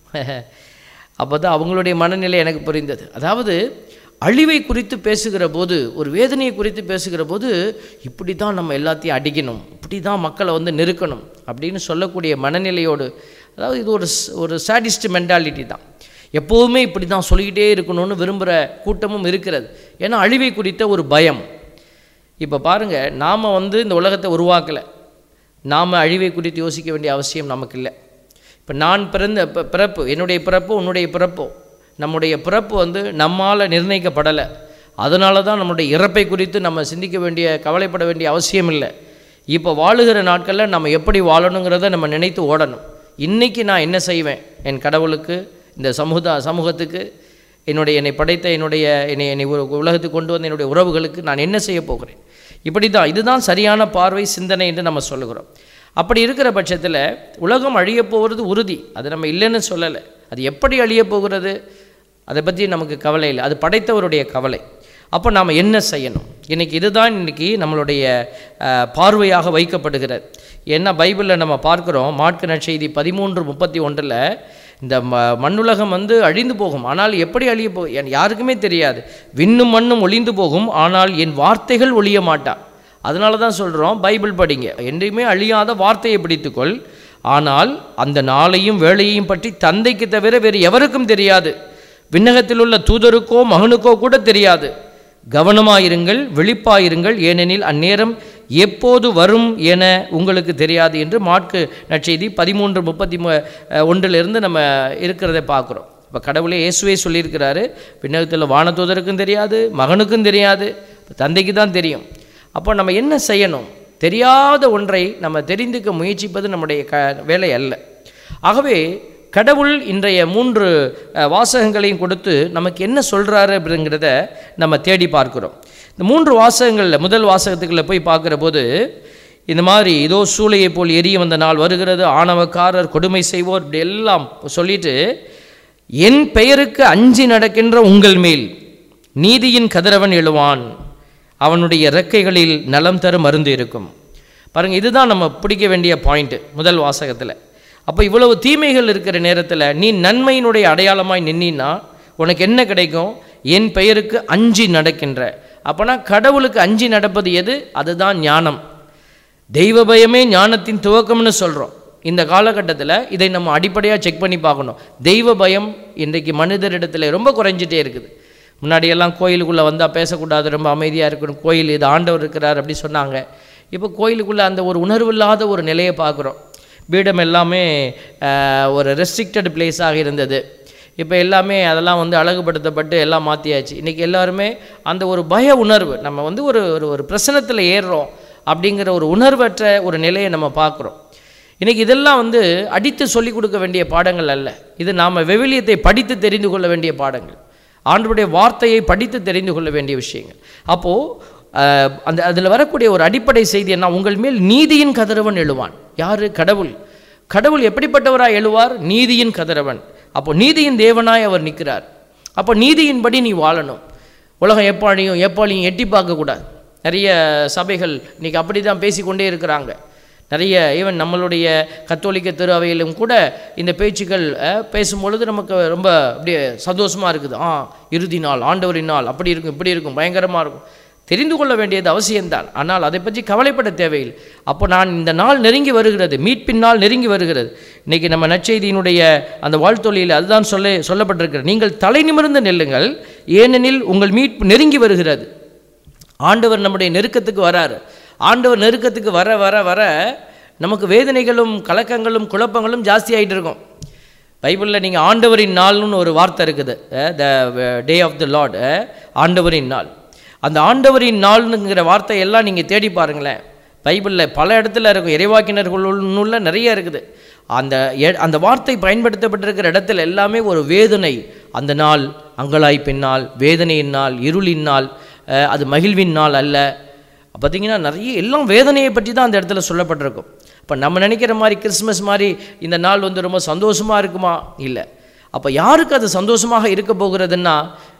அப்போ தான் அவங்களுடைய மனநிலை எனக்கு புரிந்தது அதாவது அழிவை குறித்து பேசுகிற போது ஒரு வேதனையை குறித்து பேசுகிற போது இப்படி தான் நம்ம எல்லாத்தையும் அடிக்கணும் இப்படி தான் மக்களை வந்து நெருக்கணும் அப்படின்னு சொல்லக்கூடிய மனநிலையோடு அதாவது இது ஒரு ஸ்- ஒரு சாடிஸ்ட் மென்டாலிட்டி தான் எப்போவுமே இப்படி தான் சொல்லிக்கிட்டே இருக்கணும்னு விரும்புகிற கூட்டமும் இருக்கிறது ஏன்னா அழிவை குறித்த ஒரு பயம் இப்போ பாருங்கள் நாம் வந்து இந்த உலகத்தை உருவாக்கலை நாம் அழிவை குறித்து யோசிக்க வேண்டிய அவசியம் நமக்கு இல்லை இப்போ நான் பிறந்த பி- பிறப்பு என்னுடைய பிறப்பு உன்னுடைய பிறப்போ நம்முடைய பிறப்பு வந்து நம்மால் நிர்ணயிக்கப்படலை அதனால தான் நம்முடைய இறப்பை குறித்து நம்ம சிந்திக்க வேண்டிய கவலைப்பட வேண்டிய அவசியம் இல்லை இப்போ வாழுகிற நாட்களில் நம்ம எப்படி வாழணுங்கிறத நம்ம நினைத்து ஓடணும் இன்றைக்கி நான் என்ன செய்வேன் என் கடவுளுக்கு இந்த சமூக சமூகத்துக்கு என்னுடைய என்னை படைத்த என்னுடைய என்னை என்னை உ- உலகத்துக்கு கொண்டு வந்த என்னுடைய உறவுகளுக்கு நான் என்ன செய்ய போகிறேன் இப்படி தான் இதுதான் சரியான பார்வை சிந்தனை என்று நம்ம சொல்லுகிறோம் அப்படி இருக்கிற பட்சத்தில் உலகம் அழியப் போகிறது உறுதி அது நம்ம இல்லைன்னு சொல்லலை அது எப்படி அழியப் போகிறது அதை பற்றி நமக்கு கவலை இல்லை அது படைத்தவருடைய கவலை அப்போ நாம் என்ன செய்யணும் இன்றைக்கி இதுதான் இன்றைக்கி நம்மளுடைய அஹ், பார்வையாக வைக்கப்படுகிறது ஏன்னா பைபிளில் நம்ம பார்க்குறோம் மாட்கு நற்செய்தி பதிமூன்று முப்பத்தி ஒன்றில் இந்த ம மண்ணுலகம் வந்து அழிந்து போகும் ஆனால் எப்படி அழிய போ என் யாருக்குமே தெரியாது விண்ணும் மண்ணும் ஒளிந்து போகும் ஆனால் என் வார்த்தைகள் ஒழிய மாட்டா அதனால தான் சொல்கிறோம் பைபிள் படிங்க என்றையுமே அழியாத வார்த்தையை பிடித்துக்கொள் ஆனால் அந்த நாளையும் வேளையையும் பற்றி தந்தைக்கு தவிர வேறு எவருக்கும் தெரியாது விண்ணகத்தில் உள்ள தூதருக்கோ மகனுக்கோ கூட தெரியாது கவனமாயிருங்கள் விழிப்பாயிருங்கள் ஏனெனில் அந்நேரம் எப்போது வரும் என உங்களுக்கு தெரியாது என்று மாட்கு நற்செய்தி பதிமூன்று முப்பத்தி மு அஹ், ஒன்றிலிருந்து நம்ம இருக்கிறத பார்க்குறோம் இப்போ கடவுளே இயேசுவே சொல்லியிருக்கிறாரு விண்ணகத்தில் வானதூதருக்கும் தெரியாது மகனுக்கும் தெரியாது தந்தைக்கு தான் தெரியும் அப்போ நம்ம என்ன செய்யணும் தெரியாத ஒன்றை நம்ம தெரிந்துக்க முயற்சிப்பது நம்முடைய க வேலை அல்ல ஆகவே கடவுள் இன்றைய மூன்று அஹ், வாசகங்களையும் கொடுத்து நமக்கு என்ன சொல்கிறாரு அப்படிங்கிறத நம்ம தேடி பார்க்கிறோம் இந்த மூன்று வாசகங்களில் முதல் வாசகத்துக்குள்ள போய் பார்க்குற போது இந்த மாதிரி இதோ சூளையை போல் எரிய வந்த நாள் வருகிறது ஆணவக்காரர் கொடுமை செய்வோர் இப்படி எல்லாம் சொல்லிட்டு என் பெயருக்கு அஞ்சி நடக்கின்ற உங்கள் மேல் நீதியின் கதிரவன் எழுவான் அவனுடைய இறக்கைகளில் நலம் தரும் மருந்து இருக்கும் பாருங்க இதுதான் நம்ம பிடிக்க வேண்டிய பாயிண்ட் முதல் வாசகத்தில் அப்போ இவ்வளவு தீமைகள் இருக்கிற நேரத்தில் நீ நன்மையினுடைய அடையாளமாய் நின்னா உனக்கு என்ன கிடைக்கும் என் பெயருக்கு அஞ்சி நடக்கின்ற அப்போனா கடவுளுக்கு அஞ்சி நடப்பது எது அதுதான் ஞானம் தெய்வ பயமே ஞானத்தின் துவக்கம்னு சொல்கிறோம் இந்த காலகட்டத்தில் இதை நம்ம அடிப்படையாக செக் பண்ணி பார்க்கணும் தெய்வ பயம் இன்றைக்கு மனிதரிடத்தில் ரொம்ப குறைஞ்சிட்டே இருக்குது முன்னாடியெல்லாம் கோயிலுக்குள்ளே வந்தால் பேசக்கூடாது ரொம்ப அமைதியாக இருக்கணும் கோயில் இது ஆண்டவர் இருக்கிறார் அப்படி சொன்னாங்க இப்போ கோயிலுக்குள்ளே அந்த ஒரு உணர்வு இல்லாத ஒரு நிலையை பார்க்குறோம் பீடம் எல்லாமே ஆஹ், ஒரு ரெஸ்ட்ரிக்டட் பிளேஸாக இருந்தது இப்போ எல்லாமே அதெல்லாம் வந்து அழகுபடுத்தப்பட்டு எல்லாம் மாற்றியாச்சு இன்றைக்கி எல்லாருமே அந்த ஒரு பய உணர்வு நம்ம வந்து ஒரு ஒரு ஒரு பிரசனத்தில் ஏறுறோம் அப்படிங்கிற ஒரு உணர்வற்ற ஒரு நிலையை நம்ம பார்க்குறோம் இன்றைக்கி இதெல்லாம் வந்து அடித்து சொல்லிக் கொடுக்க வேண்டிய பாடங்கள் அல்ல இது நாம் விவிலியத்தை படித்து தெரிந்து கொள்ள வேண்டிய பாடங்கள் ஆண்டவருடைய வார்த்தையை படித்து தெரிந்து கொள்ள வேண்டிய விஷயங்கள் அப்போது அந்த அதில் வரக்கூடிய ஒரு அடிப்படை செய்தி என்ன உங்கள் மேல் நீதியின் கதிரவன் எழுவான் யார் கடவுள் கடவுள் எப்படிப்பட்டவராய் எழுவார் நீதியின் கதிரவன் அப்போ நீதியின் தேவனாய் அவர் நிற்கிறார் அப்போ நீதியின்படி நீ வாழணும் உலகம் எப்பாழியும் எப்பாழியும் எட்டி பார்க்கக்கூடாது நிறைய சபைகள் இன்னைக்கு அப்படி தான் பேசிக்கொண்டே இருக்கிறாங்க நிறைய ஈவன் நம்மளுடைய கத்தோலிக்க திரு அவையிலும் கூட இந்த பேச்சுக்கள் அஹ், பேசும்பொழுது நமக்கு ரொம்ப அப்படியே சந்தோஷமாக இருக்குது ஆ இறுதி நாள் ஆண்டவரின் நாள் அப்படி இருக்கும் இப்படி இருக்கும் பயங்கரமாக இருக்கும் தெரிந்து கொள்ள வேண்டியது அவசியம்தான் ஆனால் அதை பற்றி கவலைப்பட தேவையில்லை அப்போ நான் இந்த நாள் நெருங்கி வருகிறது மீட்பின் நாள் நெருங்கி வருகிறது இன்றைக்கி நம்ம நற்செய்தியினுடைய அந்த வாழ்த்தொழியில் அதுதான் சொல்ல சொல்லப்பட்டிருக்கிறது நீங்கள் தலை நிமிர்ந்து நெல்லுங்கள் ஏனெனில் உங்கள் மீட்பு நெருங்கி வருகிறது ஆண்டவர் நம்முடைய நெருக்கத்துக்கு வராரு ஆண்டவர் நெருக்கத்துக்கு வர வர வர நமக்கு வேதனைகளும் கலக்கங்களும் குழப்பங்களும் ஜாஸ்தி ஆகிட்டு இருக்கும் பைபிளில் நீங்கள் ஆண்டவரின் நாள்னு ஒரு வார்த்தை இருக்குது த டே ஆஃப் த லார்ட் ஆண்டவரின் நாள் அந்த ஆண்டவரின் நாள்னுங்கிற வார்த்தையெல்லாம் நீங்கள் தேடி பாருங்களேன் பைபிளில் பல இடத்துல இருக்கும் இறைவாக்கினர்கள் நூல்ல நிறைய இருக்குது அந்த எ- அந்த வார்த்தை பயன்படுத்தப்பட்டிருக்கிற இடத்துல எல்லாமே ஒரு வேதனை அந்த நாள் அங்கலாய்ப்பின் நாள் வேதனையின் நாள் இருளின் நாள் அஹ், அது மகிழ்வின் நாள் அல்ல பார்த்தீங்கன்னா நிறைய எல்லாம் வேதனையை பற்றி தான் அந்த இடத்துல சொல்லப்பட்டிருக்கும் இப்போ நம்ம நினைக்கிற மாதிரி கிறிஸ்மஸ் மாதிரி இந்த நாள் வந்து ரொம்ப சந்தோஷமாக இருக்குமா இல்லை அப்போ யாருக்கு அது சந்தோஷமாக இருக்க போகிறதுன்னா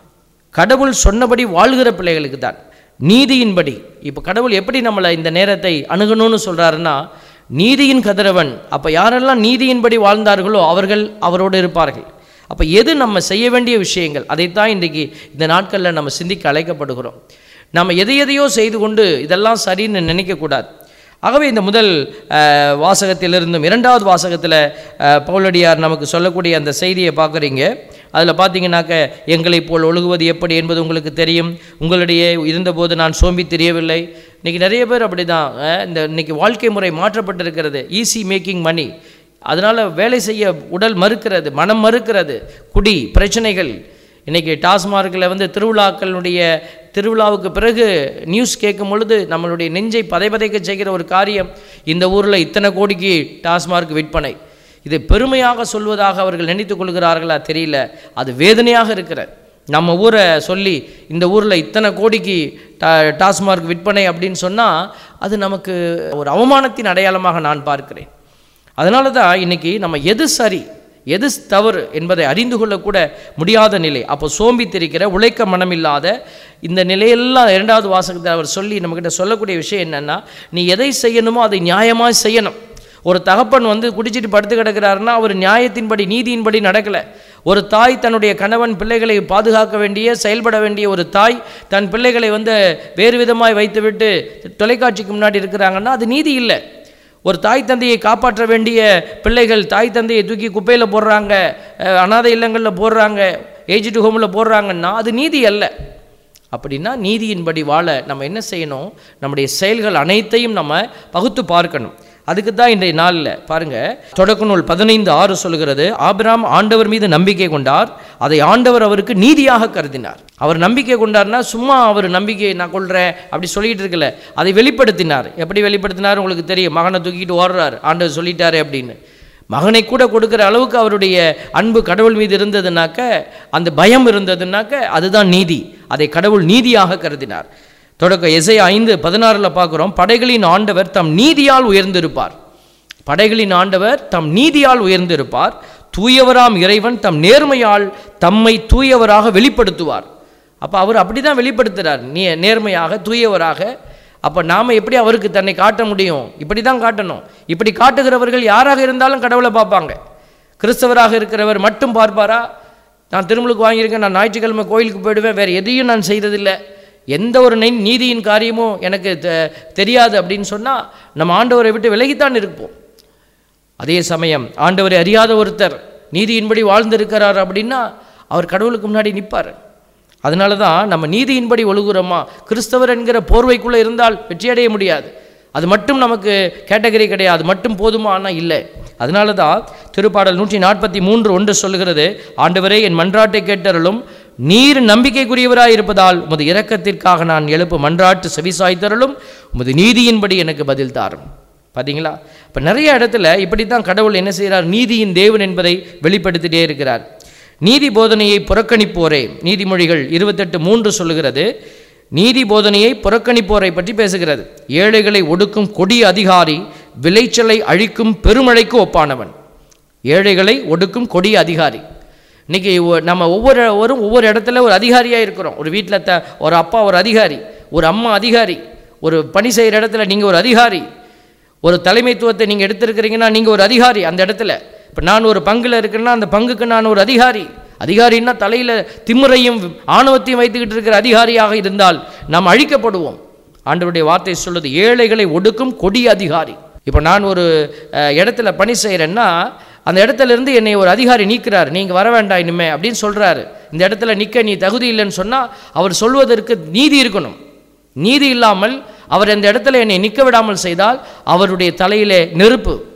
கடவுள் சொன்னபடி வாழ்கிற பிள்ளைகளுக்கு தான் நீதியின்படி இப்போ கடவுள் எப்படி நம்மளை இந்த நேரத்தை அணுகணும்னு சொல்கிறாருன்னா நீதியின் கதிரவன் அப்போ யாரெல்லாம் நீதியின்படி வாழ்ந்தார்களோ அவர்கள் அவரோடு இருப்பார்கள் அப்போ எது நம்ம செய்ய வேண்டிய விஷயங்கள் அதைத்தான் இன்றைக்கு இந்த நாட்களில் நம்ம சிந்திக்க அழைக்கப்படுகிறோம் நம்ம எதை எதையோ செய்து கொண்டு இதெல்லாம் சரின்னு நினைக்கக்கூடாது ஆகவே இந்த முதல் அஹ், வாசகத்திலிருந்தும் இரண்டாவது வாசகத்தில் அஹ், பவுலடியார் நமக்கு சொல்லக்கூடிய அந்த செய்தியை பார்க்குறீங்க அதில் பார்த்தீங்கன்னாக்க எங்களைப் போல் ஒழுகுவது எப்படி என்பது உங்களுக்கு தெரியும் உங்களிடையே இருந்தபோது நான் சோம்பி தெரியவில்லை இன்றைக்கி நிறைய பேர் அப்படி தான் இந்த இன்னைக்கு வாழ்க்கை முறை மாற்றப்பட்டிருக்கிறது ஈஸி மேக்கிங் மணி அதனால் வேலை செய்ய உடல் மறுக்கிறது மனம் மறுக்கிறது குடி பிரச்சனைகள் இன்றைக்கி டாஸ்மார்க்கில் வந்து திருவிழாக்களுடைய திருவிழாவுக்கு பிறகு நியூஸ் கேட்கும் பொழுது நம்மளுடைய நெஞ்சை பதைபதைக்க செய்கிற ஒரு காரியம் இந்த ஊரில் இத்தனை கோடிக்கு டாஸ்மார்க் விற்பனை இதை பெருமையாக சொல்வதாக அவர்கள் நினைத்துக் கொள்கிறார்களா தெரியல அது வேதனையாக இருக்கிற நம்ம ஊரை சொல்லி இந்த ஊரில் இத்தனை கோடிக்கு டா டாஸ்மார்க் விற்பனை அப்படின்னு சொன்னால் அது நமக்கு ஒரு அவமானத்தின் அடையாளமாக நான் பார்க்கிறேன் அதனால தான் இன்னைக்கு நம்ம எது சரி எது தவறு என்பதை அறிந்து கொள்ளக்கூட முடியாத நிலை அப்போ சோம்பித்திருக்கிற உழைக்க மனமில்லாத இந்த நிலையெல்லாம் இரண்டாவது வாசகத்தில் அவர் சொல்லி நம்மக்கிட்ட சொல்லக்கூடிய விஷயம் என்னென்னா நீ எதை செய்யணுமோ அதை நியாயமாக செய்யணும் ஒரு தகப்பன் வந்து குடிச்சிட்டு படுத்து கிடக்கிறாருன்னா அவர் நியாயத்தின்படி நீதியின்படி நடக்கலை ஒரு தாய் தன்னுடைய கணவன் பிள்ளைகளை பாதுகாக்க வேண்டிய செயல்பட வேண்டிய ஒரு தாய் தன் பிள்ளைகளை வந்து வேறு விதமாய் வைத்துவிட்டு தொலைக்காட்சிக்கு முன்னாடி இருக்கிறாங்கன்னா அது நீதி இல்லை ஒரு தாய் தந்தையை காப்பாற்ற வேண்டிய பிள்ளைகள் தாய் தந்தையை தூக்கி குப்பையில் போடுறாங்க அஹ், அனாதை இல்லங்களில் போடுறாங்க ஏஜ் டு ஹோமில் போடுறாங்கன்னா அது நீதி அல்ல அப்படின்னா நீதியின்படி வாழ நம்ம என்ன செய்யணும் நம்முடைய செயல்கள் அனைத்தையும் நம்ம பகுத்து பார்க்கணும் அதுக்கு தான் இன்றைய நாளில் பாருங்க தொடக்க நூல் பதினைந்து ஆறு சொல்கிறது ஆபிராம் ஆண்டவர் மீது நம்பிக்கை கொண்டார் அதை ஆண்டவர் அவருக்கு நீதியாக கருதினார் அவர் நம்பிக்கை கொண்டார்னா சும்மா அவர் நம்பிக்கை நான் கொள்றேன் அப்படி சொல்லிட்டு இருக்கல அதை வெளிப்படுத்தினார் எப்படி வெளிப்படுத்தினார் உங்களுக்கு தெரியும் மகனை தூக்கிட்டு ஓடுறார் ஆண்டவர் சொல்லிட்டாரு அப்படின்னு மகனை கூட கொடுக்குற அளவுக்கு அவருடைய அன்பு கடவுள் மீது இருந்ததுனாக்க அந்த பயம் இருந்ததுனாக்க அதுதான் நீதி அதை கடவுள் நீதியாக கருதினார் தொடக்க எசை ஐந்து பதினாறில் பார்க்குறோம் படைகளின் ஆண்டவர் தம் நீதியால் உயர்ந்திருப்பார் படைகளின் ஆண்டவர் தம் நீதியால் உயர்ந்திருப்பார் தூயவராம் இறைவன் தம் நேர்மையால் தம்மை தூயவராக வெளிப்படுத்துவார் அப்போ அவர் அப்படி தான் வெளிப்படுத்துகிறார் நீ நேர்மையாக தூயவராக அப்போ நாம் எப்படி அவருக்கு தன்னை காட்ட முடியும் இப்படி தான் காட்டணும் இப்படி காட்டுகிறவர்கள் யாராக இருந்தாலும் கடவுளை பார்ப்பாங்க கிறிஸ்தவராக இருக்கிறவர் மட்டும் பார்ப்பாரா நான் திருமலுக்கு வாங்கியிருக்கேன் நான் ஞாயிற்றுக்கிழமை கோயிலுக்கு போயிடுவேன் வேறு எதையும் நான் செய்ததில்லை எந்த ஒரு நெய் நீதியின் காரியமும் எனக்கு தெ- தெரியாது அப்படின்னு சொன்னால் நம்ம ஆண்டவரை விட்டு விலகித்தான் இருப்போம் அதே சமயம் ஆண்டவரை அறியாத ஒருத்தர் நீதியின்படி வாழ்ந்திருக்கிறார் அப்படின்னா அவர் கடவுளுக்கு முன்னாடி நிற்பார் அதனால தான் நம்ம நீதியின்படி ஒழுகுறோமா கிறிஸ்தவர் என்கிற போர்வைக்குள்ளே இருந்தால் வெற்றியடைய முடியாது அது மட்டும் நமக்கு கேட்டகரி கிடையாது அது மட்டும் போதுமா ஆனால் இல்லை அதனால தான் திருப்பாடல் நூற்றி நாற்பத்தி மூன்று ஒன்று சொல்லுகிறது ஆண்டவரே என் மன்றாட்டை கேட்டருளும் நீர் நம்பிக்கைக்குரியவராய் இருப்பதால் உமது இரக்கத்திற்காக நான் எழுப்பு மன்றாட்டு செவிசாய்த்தருளும் உமது நீதியின்படி எனக்கு பதில் தாரும் பார்த்தீங்களா இப்போ நிறைய இடத்துல இப்படி தான் கடவுள் என்ன செய்கிறார் நீதியின் தேவன் என்பதை வெளிப்படுத்திட்டே இருக்கிறார் நீதி போதனையை புறக்கணிப்போரே நீதிமொழிகள் இருபத்தெட்டு மூன்று சொல்லுகிறது நீதி போதனையை புறக்கணிப்போரை பற்றி பேசுகிறது ஏழைகளை ஒடுக்கும் கொடிய அதிகாரி விளைச்சலை அழிக்கும் பெருமழைக்கு ஒப்பானவன் ஏழைகளை ஒடுக்கும் கொடிய அதிகாரி இன்னைக்கு ஒ- நம்ம ஒவ்வொரு ஒரு ஒவ்வொரு இடத்துல ஒரு அதிகாரியாக இருக்கிறோம் ஒரு வீட்டில் த ஒரு அப்பா ஒரு அதிகாரி ஒரு அம்மா அதிகாரி ஒரு பணி செய்கிற இடத்துல நீங்கள் ஒரு அதிகாரி ஒரு தலைமைத்துவத்தை நீங்கள் எடுத்திருக்கிறீங்கன்னா நீங்கள் ஒரு அதிகாரி அந்த இடத்துல இப்போ நான் ஒரு பங்கில் இருக்கிறேன்னா அந்த பங்குக்கு நான் ஒரு அதிகாரி அதிகாரின்னா தலையில் திமிரையும் ஆணவத்தையும் வைத்துக்கிட்டு இருக்கிற அதிகாரியாக இருந்தால் நாம் அழிக்கப்படுவோம் ஆண்டவருடைய வார்த்தை சொல்லுது ஏழைகளை ஒடுக்கும் கொடிய அதிகாரி இப்போ நான் ஒரு அஹ், இடத்துல பணி செய்கிறேன்னா அந்த இடத்துல இருந்து என்னை ஒரு அதிகாரி நீக்கிறார் நீங்கள் வர வேண்டாம் இனிமே அப்படின்னு சொல்கிறாரு இந்த இடத்துல நிற்க நீ தகுதி இல்லைன்னு சொன்னால் அவர் சொல்வதற்கு நீதி இருக்கணும் நீதி இல்லாமல் அவர் அந்த இடத்துல என்னை நிற்க விடாமல் செய்தால் அவருடைய தலையிலே நெருப்பு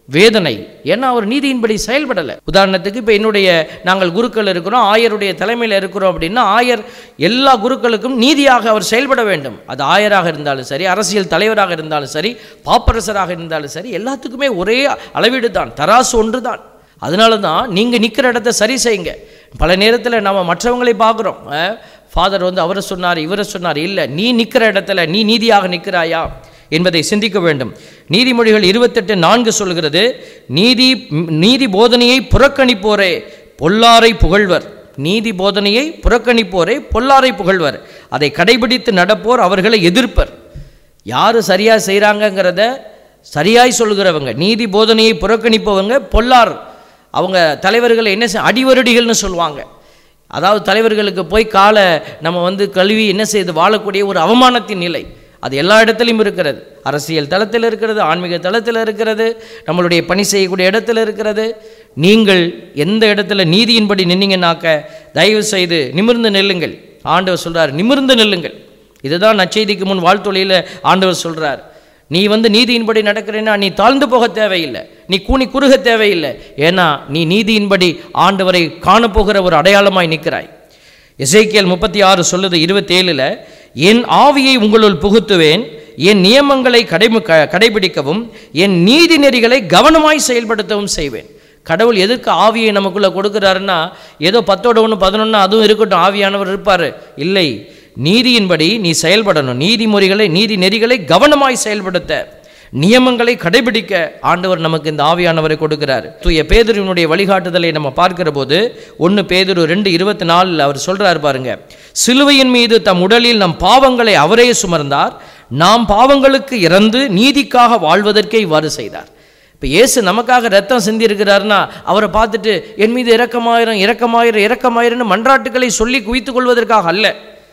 வேதனை ஏன்னா அவர் நீதியின்படி செயல்படலை உதாரணத்துக்கு இப்போ என்னுடைய நாங்கள் குருக்கள் இருக்கிறோம் ஆயருடைய தலைமையில் இருக்கிறோம் அப்படின்னா ஆயர் எல்லா குருக்களுக்கும் நீதியாக அவர் செயல்பட வேண்டும் அது ஆயராக இருந்தாலும் சரி அரசியல் தலைவராக இருந்தாலும் சரி பாப்பரசராக இருந்தாலும் சரி எல்லாத்துக்குமே ஒரே அளவீடு தான் தராசு ஒன்று தான் அதனால தான் நீங்கள் நிற்கிற இடத்த சரி செய்யுங்க பல நேரத்தில் நம்ம மற்றவங்களை பார்க்குறோம் ஃபாதர் வந்து அவரை சொன்னார் இவரை சொன்னார் இல்லை நீ நிற்கிற இடத்துல நீ நீதியாக நிற்கிறாயா என்பதை சிந்திக்க வேண்டும் நீதிமொழிகள் இருபத்தெட்டு நான்கு சொல்கிறது நீதி நீதி போதனையை புறக்கணிப்போரே பொல்லாரை புகழ்வர் நீதி போதனையை புறக்கணிப்போரே பொல்லாரை புகழ்வர் அதை கடைபிடித்து நடப்போர் அவர்களை எதிர்ப்பர் யார் சரியாக செய்கிறாங்கங்கிறத சரியாய் சொல்கிறவங்க நீதி போதனையை புறக்கணிப்பவங்க பொல்லார் அவங்க தலைவர்களை என்ன செய் அடிவருடிகள்னு சொல்லுவாங்க அதாவது தலைவர்களுக்கு போய் காலை நம்ம வந்து கழுவி என்ன செய்து வாழக்கூடிய ஒரு அவமானத்தின் நிலை அது எல்லா இடத்துலையும் இருக்கிறது அரசியல் தளத்தில் இருக்கிறது ஆன்மீக தளத்தில் இருக்கிறது நம்மளுடைய பணி செய்யக்கூடிய இடத்துல இருக்கிறது நீங்கள் எந்த இடத்துல நீதியின்படி நின்னீங்கன்னாக்க தயவு செய்து நிமிர்ந்து நெல்லுங்கள் ஆண்டவர் சொல்றார் நிமிர்ந்து நெல்லுங்கள் இதுதான் நச்செய்திக்கு முன் வாழ்த்தொழியில் ஆண்டவர் சொல்றார் நீ வந்து நீதியின்படி நடக்கிறேன்னா நீ தாழ்ந்து போக தேவையில்லை நீ கூனி குறுக தேவையில்லை ஏன்னா நீ நீதியின்படி ஆண்டவரை காணப்போகிற ஒரு அடையாளமாய் நிற்கிறாய் எசேக்கியல் முப்பத்தி ஆறு சொல்லுது இருபத்தேழில் என் ஆவியை உங்களுள் புகுத்துவேன் என் நியமங்களை கடை கடைபிடிக்கவும் என் நீதி நெறிகளை கவனமாய் செயல்படுத்தவும் செய்வேன் கடவுள் எதுக்கு ஆவியை நமக்குள்ளே கொடுக்குறாருன்னா ஏதோ பத்தோட ஒன்று பதினொன்று அதுவும் இருக்கட்டும் ஆவியானவர் இருப்பார் இல்லை நீதியின்படி நீ செயல்படணும் நீதிமுறைகளை நீதி நெறிகளை கவனமாய் செயல்படுத்த நியமங்களை கடைபிடிக்க ஆண்டவர் நமக்கு இந்த ஆவியானவரை கொடுக்கிறார் தூய பேதுருவினுடைய வழிகாட்டுதலை நம்ம பார்க்கிற போது ஒன்று பேதுரு ரெண்டு இருபத்தி நாலில் அவர் சொல்றாரு பாருங்க சிலுவையின் மீது தம் உடலில் நம் பாவங்களை அவரே சுமர்ந்தார் நாம் பாவங்களுக்கு இறந்து நீதிக்காக வாழ்வதற்கே இவ்வாறு செய்தார் இப்போ இயேசு நமக்காக ரத்தம் சிந்தி இருக்கிறாருன்னா அவரை பார்த்துட்டு என் மீது இரக்கமாயிரம் இரக்கமாயிரம் இரக்கமாயிரம்னு மன்றாட்டுகளை சொல்லி குவித்துக் கொள்வதற்காக அல்ல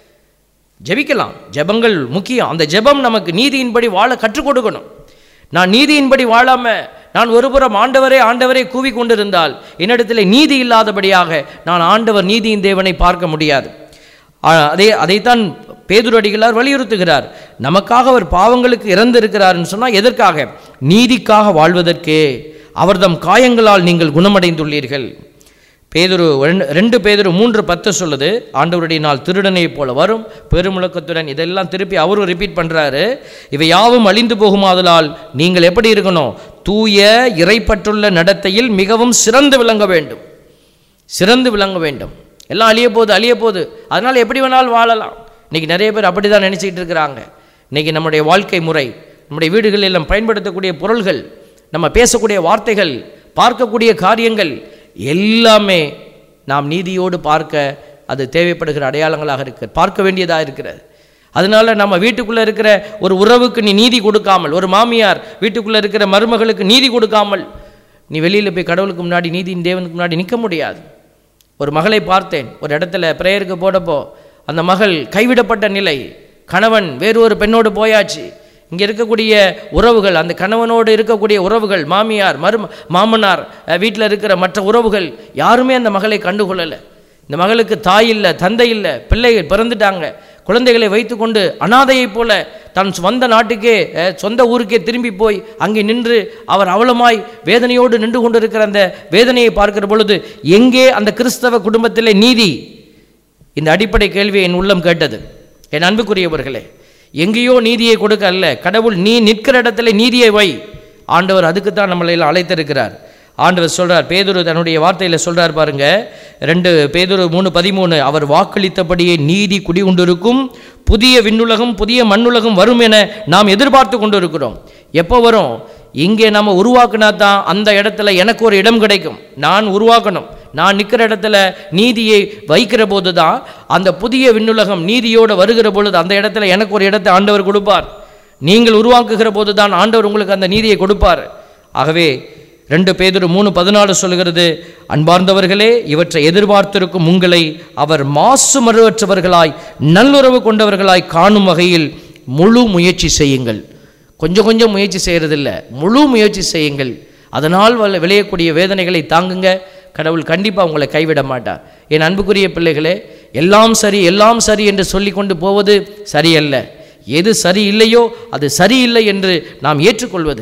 ஜெபிக்கலாம் ஜெபங்கள் முக்கியம் அந்த ஜெபம் நமக்கு நீதியின்படி வாழ கற்றுக் கொடுக்கணும் நான் நீதியின்படி வாழாம நான் ஒருபுறம் ஆண்டவரே ஆண்டவரே கூவி கொண்டிருந்தால் என்னிடத்தில் நீதி இல்லாதபடியாக நான் ஆண்டவர் நீதியின் தேவனை பார்க்க முடியாது ஆ, அதே அதைத்தான் பேதுரடிகளார் வலியுறுத்துகிறார் நமக்காக அவர் பாவங்களுக்கு இறந்திருக்கிறார்னு சொன்னால் எதற்காக நீதிக்காக வாழ்வதற்கே அவர்தம் காயங்களால் நீங்கள் குணமடைந்துள்ளீர்கள் பேதுரு ரெண்டு- ரெண்டு பேதுரு மூன்று பத்து சொல்லுது ஆண்டவருடைய நாள் திருடனைப் போல வரும் பெருமுழக்கத்துடன் இதெல்லாம் திருப்பி அவரும் ரிப்பீட் பண்ணுறாரு இவை யாவும் அழிந்து போகுமாதலால் நீங்கள் எப்படி இருக்கணும் தூய இறைப்பற்றுள்ள நடத்தையில் மிகவும் சிறந்து விளங்க வேண்டும் சிறந்து விளங்க வேண்டும் எல்லாம் அழிய போகுது அழிய போகுது அதனால் எப்படி வேணாலும் வாழலாம் இன்னைக்கு நிறைய பேர் அப்படி தான் நினச்சிக்கிட்டு இருக்கிறாங்க இன்னைக்கு நம்முடைய வாழ்க்கை முறை நம்முடைய வீடுகளில் எல்லாம் பயன்படுத்தக்கூடிய பொருள்கள் நம்ம பேசக்கூடிய வார்த்தைகள் பார்க்கக்கூடிய காரியங்கள் எல்லாமே நாம் நீதியோடு பார்க்க அது தேவைப்படுகிற அடையாளங்களாக இருக்கு பார்க்க வேண்டியதாக இருக்கிறது அதனால நம்ம வீட்டுக்குள்ளே இருக்கிற ஒரு உறவுக்கு நீ நீதி கொடுக்காமல் ஒரு மாமியார் வீட்டுக்குள்ளே இருக்கிற மருமகளுக்கு நீதி கொடுக்காமல் நீ வெளியில் போய் கடவுளுக்கு முன்னாடி நீதியின் தேவனுக்கு முன்னாடி நிற்க முடியாது ஒரு மகளை பார்த்தேன் ஒரு இடத்துல பிரேயருக்கு போடப்போ அந்த மகள் கைவிடப்பட்ட நிலை கணவன் வேறு ஒரு பெண்ணோடு போயாச்சு இங்கே இருக்கக்கூடிய உறவுகள் அந்த கணவனோடு இருக்கக்கூடிய உறவுகள் மாமியார் மரும மாமனார் வீட்டில் இருக்கிற மற்ற உறவுகள் யாருமே அந்த மகளை கண்டுகொள்ளலை இந்த மகளுக்கு தாய் இல்லை தந்தை இல்லை பிள்ளைகள் பிறந்துட்டாங்க குழந்தைகளை வைத்துக்கொண்டு அனாதையைப் போல தன் சொந்த நாட்டுக்கே அஹ், சொந்த ஊருக்கே திரும்பி போய் அங்கே நின்று அவர் அவலமாய் வேதனையோடு நின்று கொண்டிருக்கிற அந்த வேதனையை பார்க்கிற பொழுது எங்கே அந்த கிறிஸ்தவ குடும்பத்திலே நீதி இந்த அடிப்படை கேள்வியை என் உள்ளம் கேட்டது என் அன்புக்குரியவர்களே எங்கேயோ நீதியை கொடுக்க அல்ல கடவுள் நீ நிற்கிற இடத்துல நீதியை வை ஆண்டவர் அதுக்கு தான் நம்மளை எல்லாம் அழைத்திருக்கிறார் ஆண்டவர் சொல்றார் பேதுரு தன்னுடைய வார்த்தையில் சொல்றார் பாருங்க ரெண்டு பேதுரு மூணு பதிமூணு அவர் வாக்களித்தபடியே நீதி குடிகொண்டிருக்கும் புதிய விண்ணுலகம் புதிய மண்ணுலகம் வரும் என நாம் எதிர்பார்த்து கொண்டிருக்கிறோம் எப்போ வரும் இங்கே நம்ம உருவாக்குனா தான் அந்த இடத்துல எனக்கு ஒரு இடம் கிடைக்கும் நான் உருவாக்கணும் நான் நிற்கிற இடத்துல நீதியை வைக்கிற போது தான் அந்த புதிய விண்ணுலகம் நீதியோடு வருகிற பொழுது அந்த இடத்துல எனக்கு ஒரு இடத்தை ஆண்டவர் கொடுப்பார் நீங்கள் உருவாக்குகிற போது தான் ஆண்டவர் உங்களுக்கு அந்த நீதியை கொடுப்பார் ஆகவே ரெண்டு பேதுரு மூணு பதினாலு சொல்கிறது அன்பார்ந்தவர்களே இவற்றை எதிர்பார்த்திருக்கும் உங்களை அவர் மாசு மறுவற்றவர்களாய் நல்லுறவு கொண்டவர்களாய் காணும் வகையில் முழு முயற்சி செய்யுங்கள் கொஞ்சம் கொஞ்சம் முயற்சி செய்கிறதில்ல முழு முயற்சி செய்யுங்கள் அதனால் வல- விளையக்கூடிய வேதனைகளை தாங்குங்க கடவுள் கண்டிப்பாக உங்களை கைவிட மாட்டார் என் அன்புக்குரிய பிள்ளைகளே எல்லாம் சரி எல்லாம் சரி என்று சொல்லிக்கொண்டு போவது சரியல்ல எது சரி இல்லையோ அது சரியில்லை என்று நாம் ஏற்றுக்கொள்வது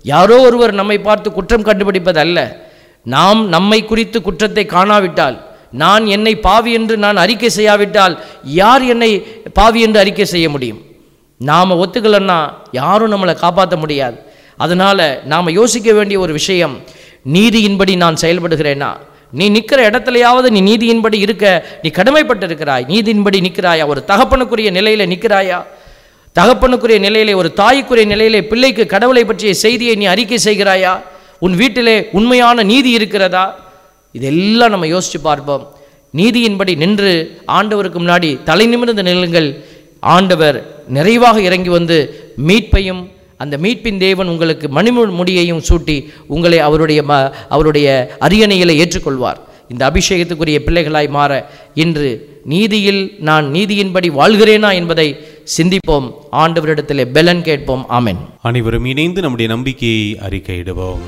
யாரோ ஒருவர் நம்மை பார்த்து குற்றம் கண்டுபிடிப்பது அல்ல நாம் நம்மை குறித்து குற்றத்தை காணாவிட்டால் நான் என்னை பாவி என்று நான் அறிக்கை செய்யாவிட்டால் யார் என்னை பாவி என்று அறிக்கை செய்ய முடியும் நாம் ஒத்துக்கலைன்னா யாரும் நம்மளை காப்பாற்ற முடியாது அதனால் நாம் யோசிக்க வேண்டிய ஒரு விஷயம் நீதியின்படி நான் செயல்படுகிறேனா நீ நிற்கிற இடத்துலையாவது நீ நீதியின்படி இருக்க நீ கடமைப்பட்டிருக்கிறாய் நீதியின்படி நிற்கிறாயா ஒரு தகப்பனுக்குரிய நிலையில் நிற்கிறாயா தகப்பனுக்குரிய நிலையிலே ஒரு தாய்க்குரிய நிலையிலே பிள்ளைக்கு கடவுளை பற்றிய செய்தியை நீ அறிக்கை செய்கிறாயா உன் வீட்டிலே உண்மையான நீதி இருக்கிறதா இதெல்லாம் நம்ம யோசித்து பார்ப்போம் நீதியின்படி நின்று ஆண்டவருக்கு முன்னாடி தலை நிமிர்ந்து நில்லுங்கள் ஆண்டவர் நிறைவாக இறங்கி வந்து மீட்பையும் அந்த மீட்பின் தேவன் உங்களுக்கு மணிமு முடியையும் சூட்டி உங்களை அவருடைய ம அவருடைய அரியணையில ஏற்றுக்கொள்வார் இந்த அபிஷேகத்துக்குரிய பிள்ளைகளாய் மாற இன்று நீதியில் நான் நீதியின்படி வாழ்கிறேனா என்பதை சிந்திப்போம் ஆண்டவரிடத்திலே பெலன் கேட்போம் ஆமென் அனைவரும் இணைந்து நம்முடைய நம்பிக்கையை அறிக்கையிடுவோம்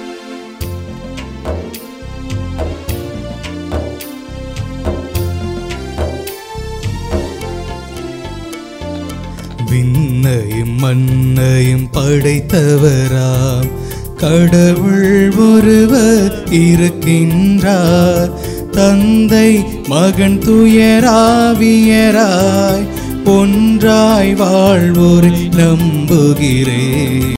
விண்ணையும் மண்ணையும் படைத்தவராம் கடவுள் ஒருவர் இருக்கின்றார் தந்தை மகன் துயராவியராய் ஒன்றாய் வாழ்வோரை நம்புகிறேன்